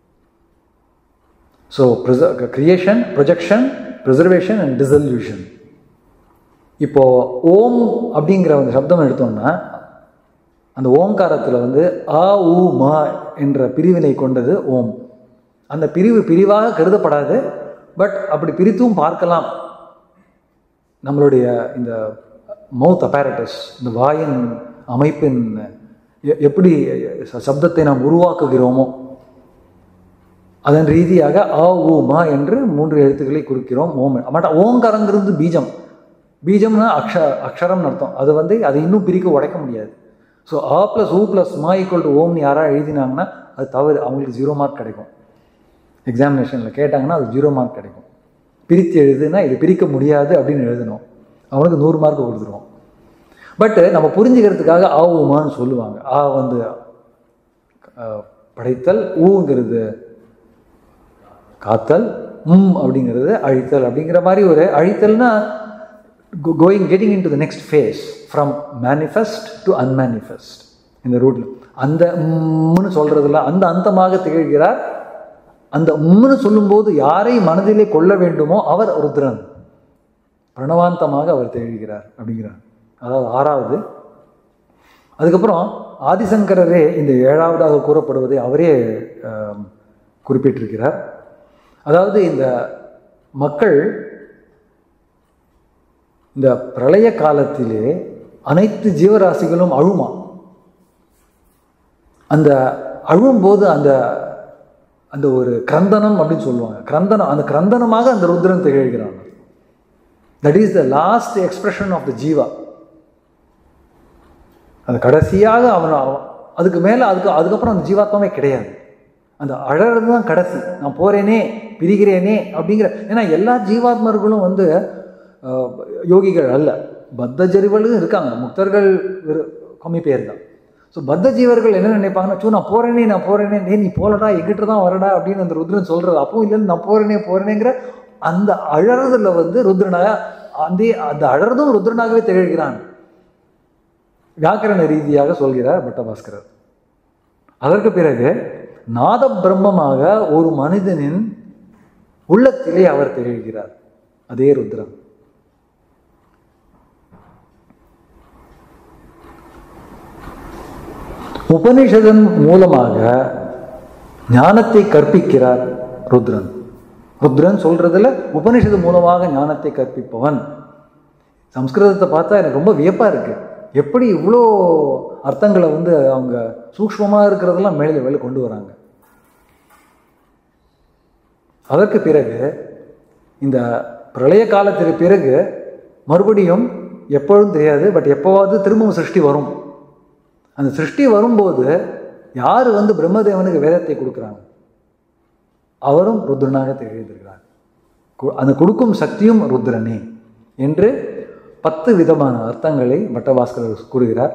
so creation projection preservation and dissolution இப்போ ஓம் அப்படிங்கிற அந்த சப்தம் எடுத்தோம்னா அந்த ஓங்காரத்தில் வந்து ஆ ஊ மா என்ற பிரிவினை கொண்டது ஓம் அந்த பிரிவு பிரிவாக கருதப்படாது பட் அப்படி பிரித்தும் பார்க்கலாம் நம்மளுடைய இந்த மவுத் அப்பாரட்டஸ் இந்த வாயின் அமைப்பின் எ- எப்படி ச- சப்தத்தை நாம் உருவாக்குகிறோமோ அதன் ரீதியாக ஆ ஊ மா என்று மூன்று எழுத்துக்களை குறிக்கிறோம் ஓம் பட் ஓங்காரங்கிறது பீஜம் பீஜம்னா அக்ஷ அக்ஷரம்னு அர்த்தம் அது வந்து அதை இன்னும் பிரிக்க உடைக்க முடியாது ஸோ ஆ ப்ளஸ் ஊ ப்ளஸ் மா ஈக்குவல் டு ஓம்னு யாராவது எழுதினாங்கன்னா அது தவறு அவங்களுக்கு ஜீரோ மார்க் கிடைக்கும் எக்ஸாமினேஷனில் கேட்டாங்கன்னா அது ஜீரோ மார்க் கிடைக்கும் பிரித்து எழுதுனா இது பிரிக்க முடியாது அப்படின்னு எழுதணும் அவனுக்கு நூறு மார்க் கொடுத்துருவோம் பட்டு நம்ம புரிஞ்சுக்கிறதுக்காக ஆ ஊமான்னு சொல்லுவாங்க ஆ வந்து அஹ், படைத்தல் ஊங்கிறது காத்தல் ம் அப்படிங்கிறது அழித்தல் அப்படிங்கிற மாதிரி ஒரு அழித்தல்னா going getting into the next phase from manifest to unmanifest இந்த ரூட்ல அந்த ம்னு சொல்றதுல அந்த அந்தமாக திகழ்கிறார் அந்த உம்னு சொல்லும்போது யாரை மனதிலே கொள்ள வேண்டுமோ அவர் ருத்ரன் பிரணவாந்தமாக அவர் திகழ்கிறார் அப்படிங்கிறார் அதாவது ஆறாவது அதுக்கப்புறம் ஆதிசங்கரரே இந்த ஏழாவதாக கூறப்படுவதை அவரே ஆம், குறிப்பிட்டிருக்கிறார் அதாவது இந்த மக்கள் இந்த பிரளய காலத்திலே அனைத்து ஜீவராசிகளும் அழுமா அந்த அழும்போது அந்த அந்த ஒரு கிரந்தனம் அப்படின்னு சொல்லுவாங்க கிரந்தனம் அந்த கிரந்தனமாக அந்த ருத்ரன் திகழ்கிறான் that is the last expression of the jiva அது கடைசியாக அவன் அவன் அதுக்கு மேலே அதுக்கு அதுக்கப்புறம் அந்த ஜீவாத்மாவே கிடையாது அந்த அழறது தான் கடைசி நான் போகிறேனே பிரிகிறேனே அப்படிங்கிற ஏன்னா எல்லா ஜீவாத்மர்களும் வந்து அஹ், யோகிகள் அல்ல பத்த ஜரிவலும் இருக்காங்க முக்தர்கள் வெறு கம்மி பேர் தான் ஸோ பத்த ஜீவர்கள் என்ன நினைப்பாங்கன்னா சோ நான் போகிறேனே நான் போகிறேனே டே நீ போலடா எங்கிட்ட தான் வரடா அப்படின்னு அந்த ருத்ரன் சொல்கிறது அப்பவும் இல்லைன்னு நான் போகிறேனே போகிறேனேங்கிற அந்த அழறதுல வந்து ருத்ரனாக அந்த அந்த அழறதும் ருத்ரனாகவே திகழ்கிறான் வியாக்கரண ரீதியாக சொல்கிறார் பட்டபாஸ்கரர் அதற்கு பிறகு நாத பிரம்மமாக ஒரு மனிதனின் உள்ளத்திலே அவர் திகழ்கிறார் அதே ருத்ரன் உபனிஷதன் மூலமாக ஞானத்தை கற்பிக்கிறார் ருத்ரன் ருத்ரன் சொல்றதுல உபனிஷது மூலமாக ஞானத்தை கற்பிப்பவன் சம்ஸ்கிருதத்தை பார்த்தா எனக்கு ரொம்ப வியப்பா இருக்கு எப்படி இவ்வளோ அர்த்தங்களை வந்து அவங்க சூக்ஷ்மமாக இருக்கிறதெல்லாம் மேலே வெளில கொண்டு வராங்க அதற்கு பிறகு இந்த பிரளய காலத்திற்கு பிறகு மறுபடியும் எப்பொழுதும் தெரியாது பட் எப்போவாவது திரும்பவும் சிருஷ்டி வரும் அந்த சிருஷ்டி வரும்போது யார் வந்து பிரம்மதேவனுக்கு வேதத்தை கொடுக்குறாங்க அவரும் ருத்ரனாக திகழ்ந்திருக்கிறார் கு- அந்த கொடுக்கும் சக்தியும் ருத்ரனே என்று பத்து விதமான அர்த்தங்களை பட்டபாஸ்கர் கூறுகிறார்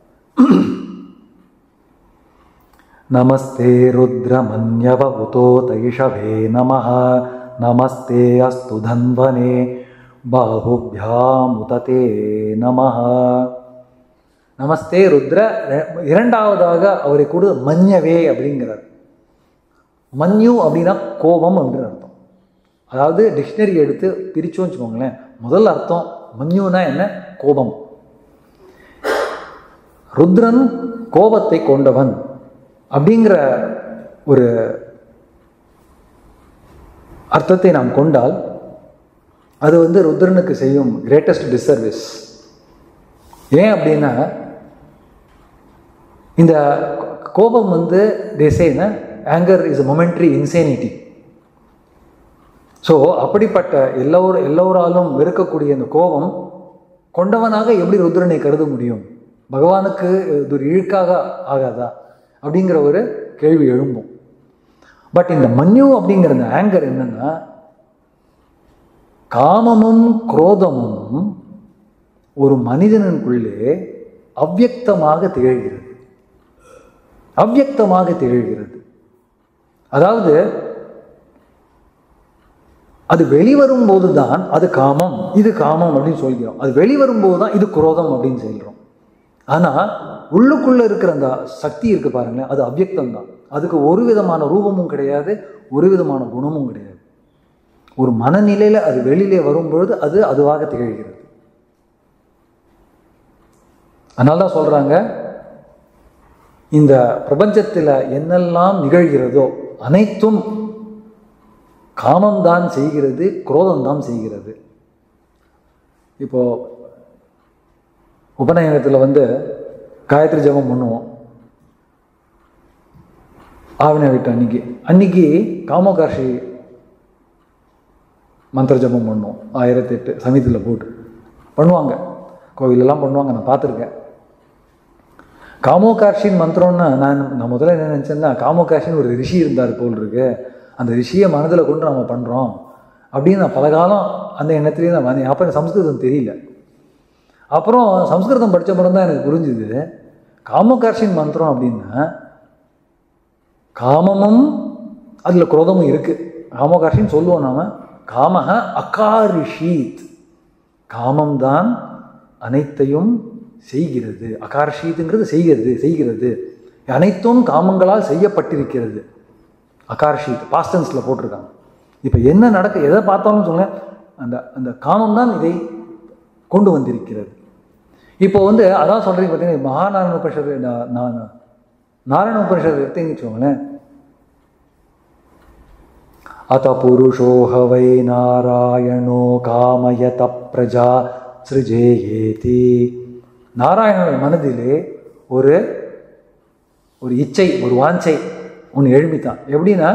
நமஸ்தே ருத்ரமன்யவ உதோ தைஷவே நமः நமஸ்தே அஸ்து தன்வனே பாகுபியாமுததே நமः நமஸ்தே ருத்ர இரண்டாவதாக அவரை கூட மன்யவே அப்படிங்கிறார் மன்யு அப்படின்னா கோபம் அப்படின்னு அர்த்தம் அதாவது டிக்ஷனரி எடுத்து பிரிச்சோம் வச்சுக்கோங்களேன் முதல் அர்த்தம் மன்யுனா என்ன கோபம் ருத்ரன் கோபத்தை கொண்டவன் அப்படிங்கிற ஒரு அர்த்தத்தை நாம் கொண்டால் அது வந்து ருத்ரனுக்கு செய்யும் கிரேட்டஸ்ட் டிசர்விஸ் ஏன் அப்படின்னா இந்த கோபம் வந்து தேசேன anger is momentary insanity so அப்படிப்பட்ட எல்லோரும் எல்லோராலும் வெறுக்கக்கூடிய இந்த கோபம் கொண்டவனாக எப்படி ருத்ரனை கருத முடியும் பகவானுக்கு இது ஒரு இழுக்காக ஆகாதா அப்படிங்கிற ஒரு கேள்வி எழும்பும் பட் இந்த மன்யு அப்படிங்கிற இந்த ஆங்கர் என்னன்னா காமமும் குரோதமும் ஒரு மனிதனுக்குள்ளே அவ்யக்தமாக திகழ்கிறது அவ்யக்தமாக திகழ்கிறது அதாவது அது வெளிவரும் போது தான் அது காமம் இது காமம் அப்படின்னு சொல்கிறோம் அது வெளிவரும்போது தான் இது குரோதம் அப்படின்னு சொல்கிறோம் ஆனால் உள்ளுக்குள்ளே இருக்கிற அந்த சக்தி இருக்கு பாருங்களேன் அது அவ்யக்தம் தான் அதுக்கு ஒரு விதமான ரூபமும் கிடையாது ஒரு விதமான குணமும் கிடையாது ஒரு மனநிலையில் அது வெளியிலே வரும்பொழுது அது அதுவாக திகழ்கிறது அதனால தான் சொல்கிறாங்க இந்த பிரபஞ்சத்தில் என்னெல்லாம் நிகழ்கிறதோ அனைத்தும் காமம்தான் செய்கிறது குரோதம்தான் செய்கிறது இப்போ உபநயனத்தில் வந்து காயத்ரி ஜபம் பண்ணுவோம் ஆவின வீட்டு அன்னைக்கு அன்னைக்கு காமோகாஷி மந்திர ஜபம் பண்ணுவோம் ஆயிரத்தி எட்டு சமீதத்தில் போட்டு பண்ணுவாங்க கோவிலெல்லாம் பண்ணுவாங்க நான் பார்த்துருக்கேன் காமோகார்ஷின் மந்திரம்னா நான் நான் முதல்ல என்ன நினச்சேன்னா காமோகார்ஷின்னு ஒரு ரிஷி இருந்தார் போல் இருக்கு அந்த ரிஷியை மனதில் கொண்டு நம்ம பண்ணுறோம் அப்படின்னு நான் பல காலம் அந்த எண்ணத்துலேயே நான் வந்தேன் அப்போ எனக்கு சம்ஸ்கிருதம் தெரியல அப்புறம் சம்ஸ்கிருதம் படித்த அப்புறம் தான் எனக்கு புரிஞ்சுது காமோகார்ஷின் மந்திரம் அப்படின்னா காமமும் அதில் குரோதமும் இருக்குது காமோகார்ஷின்னு சொல்லுவோம் நாம காமஹ அகாரிஷீத் காமம்தான் அனைத்தையும் செய்கிறது அகார்ஷீத்துங்கிறது செய்கிறது செய்கிறது அனைத்தும் காமங்களால் செய்யப்பட்டிருக்கிறது அகார்ஷித் பாஸ்டன்ஸில் போட்டிருக்காங்க இப்போ என்ன நடக்க எதை பார்த்தாலும் சொல்லுங்க அந்த அந்த காமம் தான் இதை கொண்டு வந்திருக்கிறது இப்போ வந்து அதான் சொல்கிறீங்க பார்த்தீங்கன்னா மகாநாராயண உபனிஷத்து நா- நா- நாராயண உபனிஷத்து எடுத்தீங்கன்னு வச்சுக்கோங்களேன் அத புருஷோ ஹவை நாராயணோ காமயத பிரஜா சிருஜேயேதி நாராயணனுடைய மனதிலே ஒரு ஒரு இச்சை ஒரு வாஞ்சை ஒன்று எழுப்பித்தான் எப்படின்னா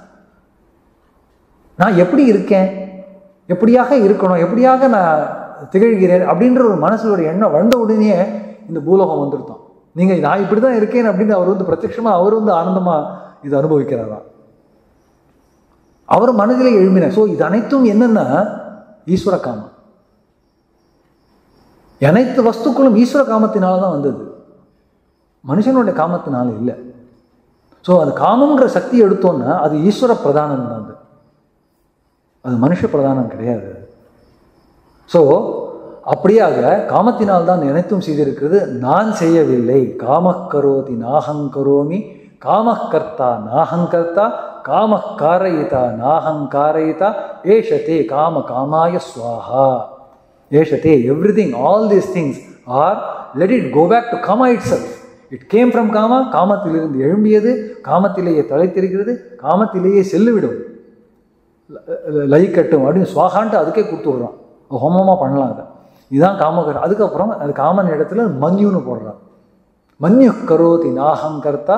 நான் எப்படி இருக்கேன் எப்படியாக இருக்கணும் எப்படியாக நான் திகழ்கிறேன் அப்படின்ற ஒரு மனசுல ஒரு எண்ணம் வந்த உடனே இந்த பூலோகம் வந்துருத்தான் நீங்கள் நான் இப்படி தான் இருக்கேன் அப்படின்னு அவர் வந்து பிரத்யட்சமாக அவர் வந்து ஆனந்தமாக இது அனுபவிக்கிறாராம் அவர் மனதிலே எழும்பினார் ஸோ இது அனைத்தும் என்னன்னா ஈஸ்வர காமம் அனைத்து வஸ்துக்களும் ஈஸ்வர காமத்தினால தான் வந்தது மனுஷனுடைய காமத்தினால இல்லை ஸோ அது காமம்ன்ற சக்தி எடுத்தோன்னா அது ஈஸ்வர பிரதானம் தான் அது அது மனுஷ பிரதானம் கிடையாது ஸோ அப்படியாக காமத்தினால் தான் அனைத்தும் செய்திருக்கிறது நான் செய்யவில்லை காமக்கரோதி நாகங்கரோமி காமக்கர்த்தா நாகங்கர்த்தா காமக்காரயிதா நாகங்காரயிதா ஏஷதே காம காமாய ஸ்வாஹா ஏஷதே everything all these things are let it go back to kama itself it came from kama காமத்திலிருந்து எழும்பியது காமத்திலேயே தலைத்திருக்கிறது காமத்திலேயே செல்லுவிடும் லை கட்டும் அப்படின்னு சுவாகான்ட்டு அதுக்கே கொடுத்துட்றான் ஹோமமாக பண்ணலாம் அதை இதுதான் காமகர் அதுக்கப்புறம் அது காமன் இடத்துல மன்யுன்னு போடுறான் மன்யு கரோதி நாகம் கர்த்தா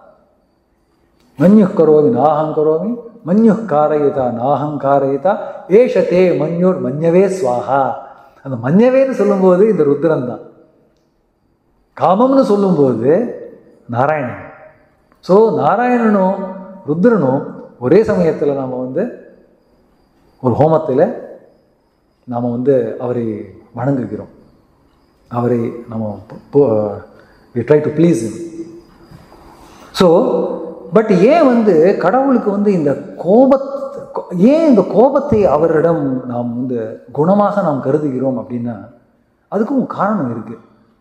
மன்யு கரோமி நாகம் கரோமி மன்யு காரயிதா நாகம் காரயிதா ஏஷத்தே மன்யூர் மன்யவே ஸ்வாஹா அந்த மன்யவேன்னு சொல்லும்போது இந்த ருத்ரன் தான் காமம்னு சொல்லும்போது நாராயணன் ஸோ நாராயணனும் ருத்ரனும் ஒரே சமயத்தில் நாம் வந்து ஒரு ஹோமத்தில் நாம் வந்து அவரை வணங்குகிறோம் அவரை நம்ம try to please so but ஏன் வந்து கடவுளுக்கு வந்து இந்த கோபத் ஏன் இந்த கோபத்தை அவரிடம் நாம் வந்து குணமாக நாம் கருதுகிறோம் அப்படின்னா அதுக்கும் காரணம் இருக்குது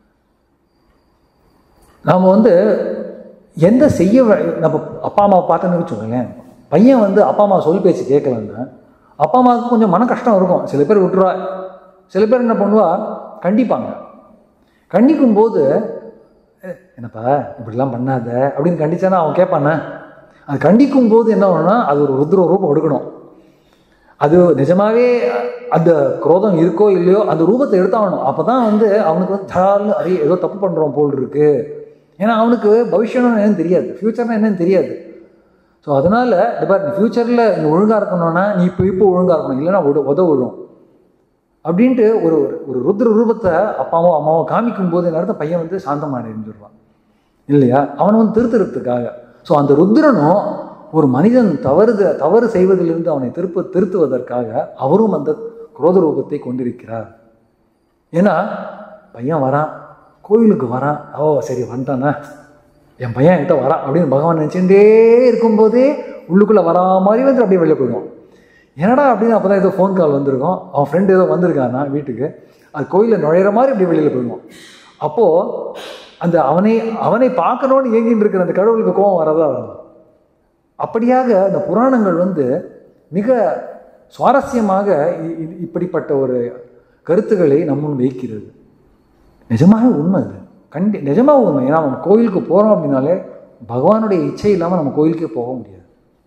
நாம் வந்து எந்த செய்ய வே- நம்ம அப்பா அம்மாவை பார்த்தோன்னு வச்சுக்கோங்களேன் பையன் வந்து அப்பா அம்மா சொல் பேச்சு கேட்கலன்னா அப்பா அம்மாவுக்கு கொஞ்சம் மன கஷ்டம் இருக்கும் சில பேர் விட்டுருவா சில பேர் என்ன பண்ணுவா கண்டிப்பாங்க கண்டிக்கும் போது "ஏய், என்னப்பா இப்படிலாம் பண்ணாத அப்படின்னு கண்டிச்சானா அவன் கேட்பானே அது கண்டிக்கும் போது என்ன ஆகும்னா அது ஒரு ருத்ர ரூபம் எடுக்கணும் அது நிஜமாவே அந்த குரோதம் இருக்கோ இல்லையோ அந்த ரூபத்தை எடுத்தாகணும் அப்போ தான் வந்து அவனுக்கு வந்து தடால்னு அரே ஏதோ தப்பு பண்ணுறோம் போல் இருக்கு ஏன்னா அவனுக்கு பவிஷ்யம்னு என்னன்னு தெரியாது ஃப்யூச்சர்னா என்னன்னு தெரியாது ஸோ அதனால் இந்த பாரு ஃப்யூச்சரில் நீ ஒழுங்காக இருக்கணும்னா நீ இப்போ இப்போ ஒழுங்காக இருக்கணும் இல்லைன்னா உத உத விழும் அப்படின்ட்டு ஒரு ஒரு- ஒரு ருத்ர ரூபத்தை அப்பாவோ அம்மாவோ காமிக்கும் போது நேரத்தை பையன் வந்து சாந்தமாக அடைஞ்சிருவான் இல்லையா அவனை வந்து திருத்துறதுக்காக ஸோ அந்த ருத்ரனும் ஒரு மனிதன் தவறுத தவறு செய்வதிலிருந்து அவனை திருப்ப திருத்துவதற்காக அவரும் அந்த குரோத ரூபத்தை கொண்டிருக்கிறார் ஏன்னா பையன் வரான் கோயிலுக்கு வரான் ஓ சரி வந்துட்டானே என் பையன் என்கிட்ட வரான் அப்படின்னு பகவான் நினச்சிட்டே இருக்கும்போதே உள்ளுக்குள்ளே வரா மாதிரி வந்து அப்படியே வெளில போயிடுவான் என்னடா அப்படின்னு அப்போ தான் ஏதோ ஃபோன் கால் வந்திருக்கும் அவன் ஃப்ரெண்டு ஏதோ வந்திருக்கானா வீட்டுக்கு அது கோயிலில் நுழையிற மாதிரி அப்படி வெளியில் போயிடுவான் அப்போது அந்த அவனை அவனை பார்க்கணும்னு ஏங்கிட்டு இருக்கிற அந்த கடவுளுக்கு கோபம் வரதா வரும் அப்படியாக அந்த புராணங்கள் வந்து மிக சுவாரஸ்யமாக இ- இ- இப்படிப்பட்ட ஒரு கருத்துக்களை நம்முன் வைக்கிறது நிஜமாவே உண்மை அது கண்டி நிஜமாக உண்மை ஏன்னா நம்ம கோயிலுக்கு போகிறோம் அப்படின்னாலே பகவானுடைய இச்சை இல்லாமல் நம்ம கோயிலுக்கே போக முடியாது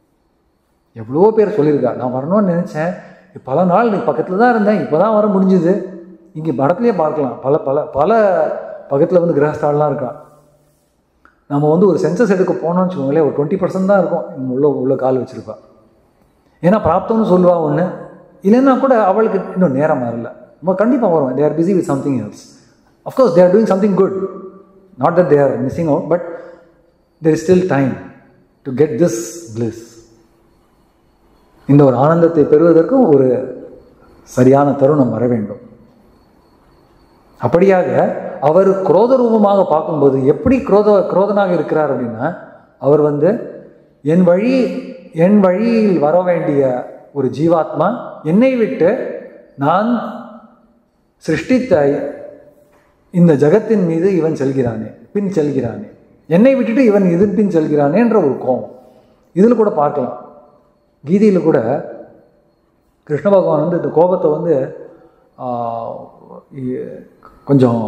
எவ்வளோ பேர் சொல்லியிருக்கா நான் வரணும்னு நினச்சேன் பல நாள் நீ பக்கத்தில் தான் இருந்தேன் இப்போ தான் வர முடிஞ்சுது இங்கே படத்துலேயே பார்க்கலாம் பல பல பல பக்கத்தில் வந்து கிரகஸ்தாலாம் இருக்கா நம்ம வந்து ஒரு சென்சஸ் எடுக்க போனோம்னு வச்சுக்கோங்களேன் ஒரு டுவெண்ட்டி பர்சன்ட் தான் இருக்கும் இங்க உள்ள உள்ள கால் வச்சுருப்பா ஏன்னா பிராப்தம்னு சொல்லுவா ஒன்று இல்லைன்னா கூட அவளுக்கு இன்னும் நேரம் வரல நம்ம கண்டிப்பாக வரும் they are busy with something else of course they are doing something good not that they are missing out but there is still time to get this bliss இந்த ஒரு ஆனந்தத்தை பெறுவதற்கும் ஒரு சரியான தருணம் வர வேண்டும் அப்படியாக அவர் குரோத ரூபமாக பார்க்கும்போது எப்படி குரோத குரோதனாக இருக்கிறார் அப்படின்னா அவர் வந்து என் வழி என் வழியில் வர வேண்டிய ஒரு ஜீவாத்மா என்னை விட்டு நான் சிருஷ்டித்த இந்த ஜகத்தின் மீது இவன் செல்கிறானே பின் செல்கிறானே என்னை விட்டுட்டு இவன் இதன் பின் செல்கிறானே என்ற ஒரு கோபம் இதில் கூட பார்க்கலாம் கீதையில் கூட கிருஷ்ண பகவான் வந்து இந்த கோபத்தை வந்து ஆஹ், இ- கொஞ்சம்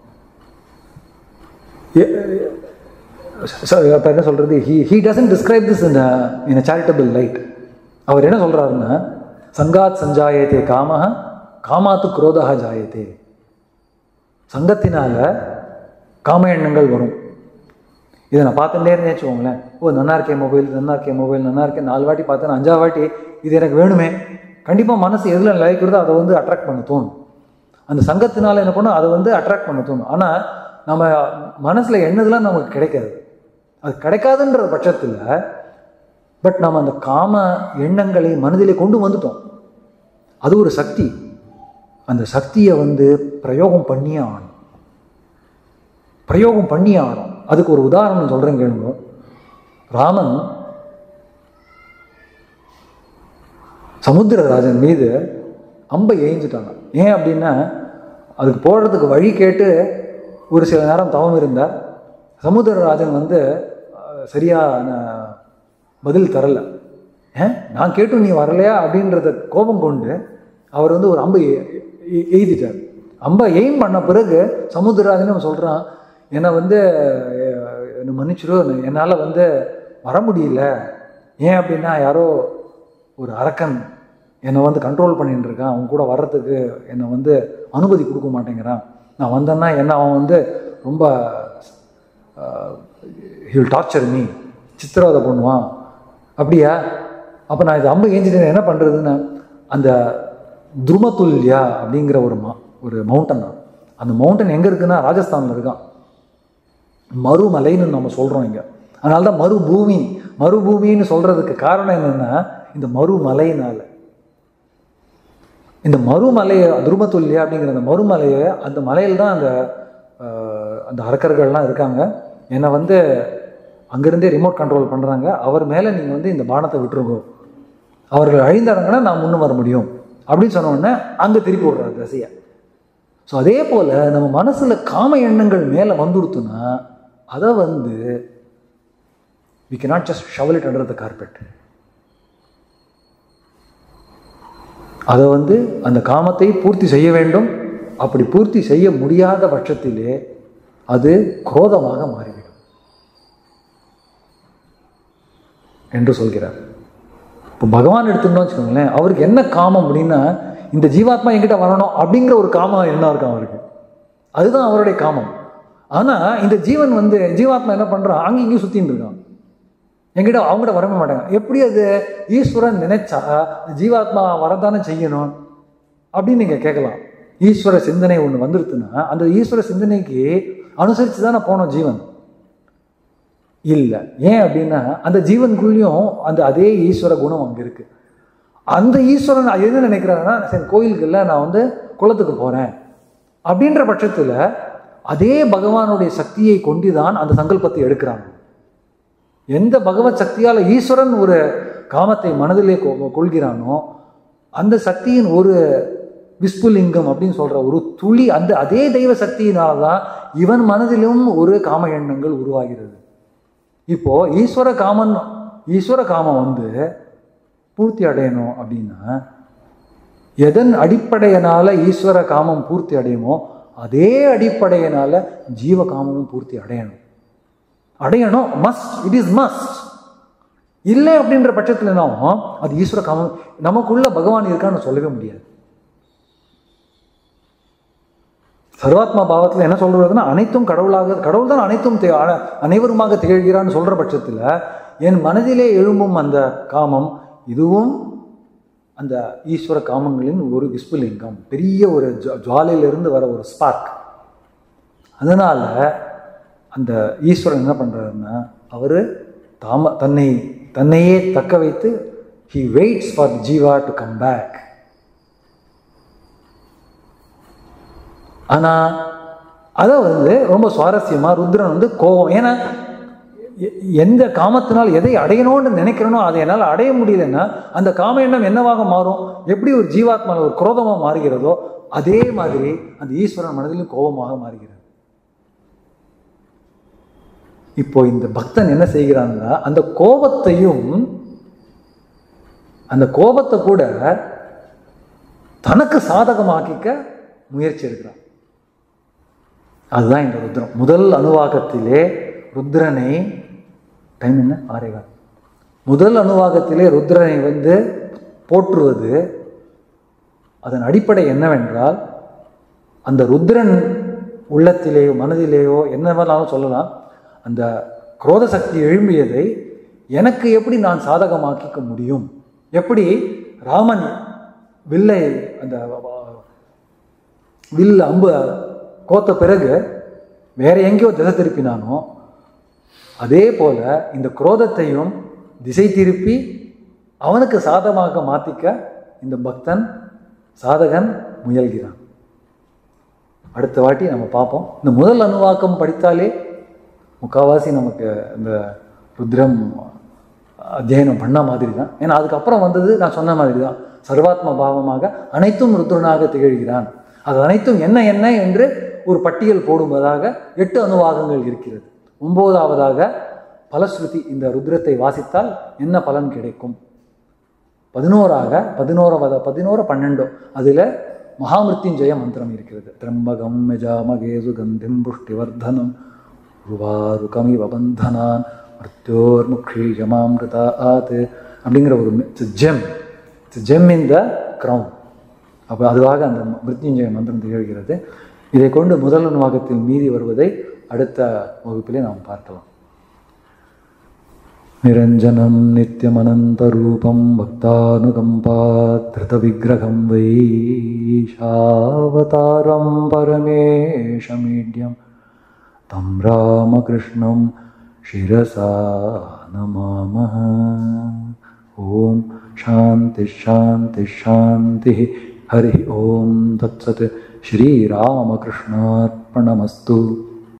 எ- ச- அப்ப என்ன சொல்கிறது he he doesn't describe this in in charitable light அவர் என்ன சொல்கிறாருன்னா சங்காத் சஞ்சாயத்தே காமஹ காமாத்து குரோதா ஜாயத்தே சங்கத்தினால காம எண்ணங்கள் வரும் இதை நான் பார்த்துட்டே இருந்தேன் வச்சுக்கோங்களேன் ஓ நன்னா இருக்கே மொபைல் நன்னா இருக்கே மொபைல் நன்னா இருக்கே நாலு வாட்டி பார்த்தேன் அஞ்சாவது வாட்டி இது எனக்கு வேணுமே கண்டிப்பாக மனசு எதில் நிலைக்கிறதோ அதை வந்து அட்ராக்ட் பண்ண தோணும் அந்த சங்கத்தினால என்ன பண்ணும் அதை வந்து அட்ராக்ட் பண்ண தோணும் ஆனால் நம்ம மனசில் எண்ணதெல்லாம் நமக்கு கிடைக்காது அது கிடைக்காதுன்ற பட்சத்தில் பட் நம்ம அந்த காம எண்ணங்களை மனதிலே கொண்டு வந்துட்டோம் அது ஒரு சக்தி அந்த சக்தியை வந்து பிரயோகம் பண்ணியே ஆகணும் பிரயோகம் பண்ணியே ஆகணும் அதுக்கு ஒரு உதாரணம் சொல்கிறேன் கேளுங்க ராமன் சமுத்திரராஜன் மீது அம்பை எய்ஞ்சிட்டாங்க ஏன் அப்படின்னா அதுக்கு போடுறதுக்கு வழி கேட்டு ஒரு சில நேரம் தவம் இருந்தார் சமுத்திரராஜன் வந்து அஹ், சரியான பதில் தரல ஏன் நான் கேட்டும் நீ வரலையா அப்படின்றத கோபம் கொண்டு அவர் வந்து ஒரு அம்பை எ- எ- எய்திட்டார் அம்பை எய்ம் பண்ண பிறகு சமுத்திரராஜன் அவன் சொல்கிறான் என்னை வந்து அஹ், என்னை மன்னிச்சிரு என்னால் வந்து வர முடியல ஏன் அப்படின்னா யாரோ ஒரு அரக்கன் என்னை வந்து கண்ட்ரோல் பண்ணிட்டு இருக்கான் அவன் கூட வர்றதுக்கு என்னை வந்து அனுமதி கொடுக்க மாட்டேங்கிறான் நான் வந்தேன்னா என்ன அவன் வந்து ரொம்ப ஹில் டார்ச்சர் மீ சித்திரவதை பண்ணுவான் அப்படியா அப்போ நான் இது அம்பு ஏஞ்சிட்டேன் என்ன பண்ணுறதுன்னு அந்த துருமத்துல்யா அப்படிங்கிற ஒரு மா ஒரு மவுண்டன் தான் அந்த மவுண்டன் எங்கே இருக்குன்னா ராஜஸ்தானில் இருக்கான் மறுமலைன்னு நம்ம சொல்கிறோம் இங்கே அதனால தான் மறுபூமி மறுபூமின்னு சொல்கிறதுக்கு காரணம் என்னென்னா இந்த மறுமலையினால இந்த மறுமலையை துருமத்துல்யா அப்படிங்கிற அந்த மறுமலையை அந்த மலையில் தான் அந்த அஹ், அந்த அரக்கர்கள்லாம் இருக்காங்க என்னை வந்து அங்கேருந்தே ரிமோட் கண்ட்ரோல் பண்ணுறாங்க அவர் மேலே நீங்கள் வந்து இந்த பானத்தை விட்டுருங்க அவர்கள் அழிந்தாருங்கன்னா நான் முன்னும் வர முடியும் அப்படின்னு சொன்ன உடனே அங்கே திருப்பி விடுறாரு திசையை ஸோ அதே போல் நம்ம மனசில் காம எண்ணங்கள் மேலே வந்துடுத்துனா அதை வந்து we cannot just shovel it under the carpet அதை வந்து அந்த காமத்தை பூர்த்தி செய்ய வேண்டும் அப்படி பூர்த்தி செய்ய முடியாத பட்சத்திலே அது குரோதமாக மாறிவிடும் என்று சொல்கிறார் இப்போ பகவான் எடுத்துட்டோம் வச்சுக்கோங்களேன் அவருக்கு என்ன காமம் அப்படின்னா இந்த ஜீவாத்மா என்கிட்ட வரணும் அப்படிங்கிற ஒரு காமம் என்ன இருக்கும் அவருக்கு அதுதான் அவருடைய காமம் ஆனால் இந்த ஜீவன் வந்து ஜீவாத்மா என்ன பண்ணுறான் அங்கே இங்கேயும் சுற்றின்னு இருக்கான் என்கிட்ட அவங்ககிட்ட வரவே மாட்டாங்க எப்படி அது ஈஸ்வரன் நினைச்சா ஜீவாத்மா வரதானே செய்யணும் அப்படின்னு நீங்கள் கேட்கலாம் ஈஸ்வர சிந்தனை ஒன்று வந்துருச்சுன்னா அந்த ஈஸ்வர சிந்தனைக்கு அனுசரித்து தானே போனோம் ஜீவன் இல்லை ஏன் அப்படின்னா அந்த ஜீவனுக்குள்ளேயும் அந்த அதே ஈஸ்வர குணம் அங்கே இருக்கு அந்த ஈஸ்வரன் எது நினைக்கிறாருன்னா சரி கோயிலுக்குள்ள நான் வந்து குளத்துக்கு போகிறேன் அப்படின்ற பட்சத்தில் அதே பகவானுடைய சக்தியை கொண்டு தான் அந்த சங்கல்பத்தை எடுக்கிறாங்க எந்த பகவத் சக்தியால் ஈஸ்வரன் ஒரு காமத்தை மனதிலே கொ- கொள்கிறானோ அந்த சக்தியின் ஒரு விஸ்புலிங்கம் அப்படின்னு சொல்ற ஒரு துளி அந்த அதே தெய்வ சக்தியினால தான் இவன் மனதிலும் ஒரு காம எண்ணங்கள் உருவாகிறது இப்போ ஈஸ்வர காமன் ஈஸ்வர காமம் வந்து பூர்த்தி அடையணும் அப்படின்னா எதன் அடிப்படையினால ஈஸ்வர காமம் பூர்த்தி அடையுமோ அதே அடிப்படையினால ஜீவ காமமும் பூர்த்தி அடையணும் அடையணும் மஸ்ட் இட் இஸ் மஸ்ட் இல்லை அப்படின்ற பட்சத்தில் என்ன ஆகும் அது ஈஸ்வர காமம் நமக்குள்ள பகவான் இருக்கான்னு சொல்லவே முடியாது சர்வாத்மா பாவத்தில் என்ன சொல்றதுன்னா அனைத்தும் கடவுளாக கடவுள் தான் அனைத்தும் தே- அன- அனைவருமாக திகழ்கிறான்னு சொல்ற பட்சத்தில் என் மனதிலே எழும்பும் அந்த காமம் இதுவும் அந்த ஈஸ்வர காமங்களின் ஒரு விஸ்புலிங்கம் பெரிய ஒரு ஜா- ஜுவாலையிலிருந்து வர ஒரு ஸ்பார்க் அதனால அந்த ஈஸ்வரன் என்ன பண்றாருன்னா அவர் தாம தன்னை தன்னையே தக்க வைத்து he waits for Jiva to come back ஆனால் அதை வந்து ரொம்ப சுவாரஸ்யமாக ருத்ரன் வந்து கோவம் ஏன்னா எ- எந்த காமத்தினால் எதை அடையணும்னு நினைக்கிறனோ அதை என்னால் அடைய முடியலன்னா அந்த காம எண்ணம் என்னவாக மாறும் எப்படி ஒரு ஜீவாத்மாவில் ஒரு குரோதமாக மாறுகிறதோ அதே மாதிரி அந்த ஈஸ்வரன் மனதிலும் கோபமாக மாறுகிறது இப்போ இந்த பக்தன் என்ன செய்கிறான்னா அந்த கோபத்தையும் அந்த கோபத்தை கூட தனக்கு சாதகமாக்கிக்க முயற்சி எடுக்கிறான் அதுதான் இந்த ருத்ரம் முதல் அணுவாகத்திலே ருத்ரனை டைம் என்ன ஆரேகால் முதல் அணுவாகத்திலே ருத்ரனை வந்து போற்றுவது அதன் அடிப்படை என்னவென்றால் அந்த ருத்ரன் உள்ளத்திலேயோ மனதிலேயோ என்னவெல்லாம் சொல்லலாம் அந்த குரோத சக்தி எழும்பியதை எனக்கு எப்படி நான் சாதகமாக்கிக்க முடியும் எப்படி ராமன் வில்லை அந்த வில் அம்பு கோத்த பிறகு வேற எங்கேயோ திசை திருப்பினானோ அதே போல இந்த குரோதத்தையும் திசை திருப்பி அவனுக்கு சாதகமாக மாற்றிக்க இந்த பக்தன் சாதகன் முயல்கிறான் அடுத்த வாட்டி நம்ம பார்ப்போம் இந்த முதல் அணுவாக்கம் படித்தாலே முக்கால்வாசி நமக்கு இந்த ருத்ரம் அத்தியனம் பண்ண மாதிரி தான் ஏன்னா அதுக்கப்புறம் வந்தது நான் சொன்ன மாதிரி தான் சர்வாத்ம பாவமாக அனைத்தும் ருத்ரனாக திகழ்கிறான் அது அனைத்தும் என்ன என்ன என்று ஒரு பட்டியல் போடுவதாக எட்டு அணுவாகங்கள் இருக்கிறது ஒன்பதாவதாக பலஸ்ருதி இந்த ருத்ரத்தை வாசித்தால் என்ன பலன் கிடைக்கும் பதினோராக பதினோராவத பதினோரு பன்னெண்டோ அதில் மகாமிருத்யுஞ்சய மந்திரம் இருக்கிறது திரம்பகம் மெஜாமகேசு கந்திம் புஷ்டிவர்தனம் உருவாருகமிவ பந்தனான் மிருத்யோர் முக்ஷீஜமாமிருதா ஆத் அப்படிங்கிற ஒரு gem gem in the crown அப்போ அதுவாக அந்த மிருத்யுஞ்சய மந்திரம் திகழ்கிறது இதை கொண்டு முதல் நுவாகத்தில் மீதி வருவதை அடுத்த வகுப்பிலே நாம் பார்க்கலாம் निरञ्जनं नित्यमनन्तरूपं भक्तानुकम्पाधृतविग्रहं वैशावतारं परमेशमीड्यं तं रामकृष्णं शिरसा नमामः ॐ शान्तिः शान्तिः शान्तिः हरिः ॐ तत्सत् श्रीरामकृष्णार्पणमस्तु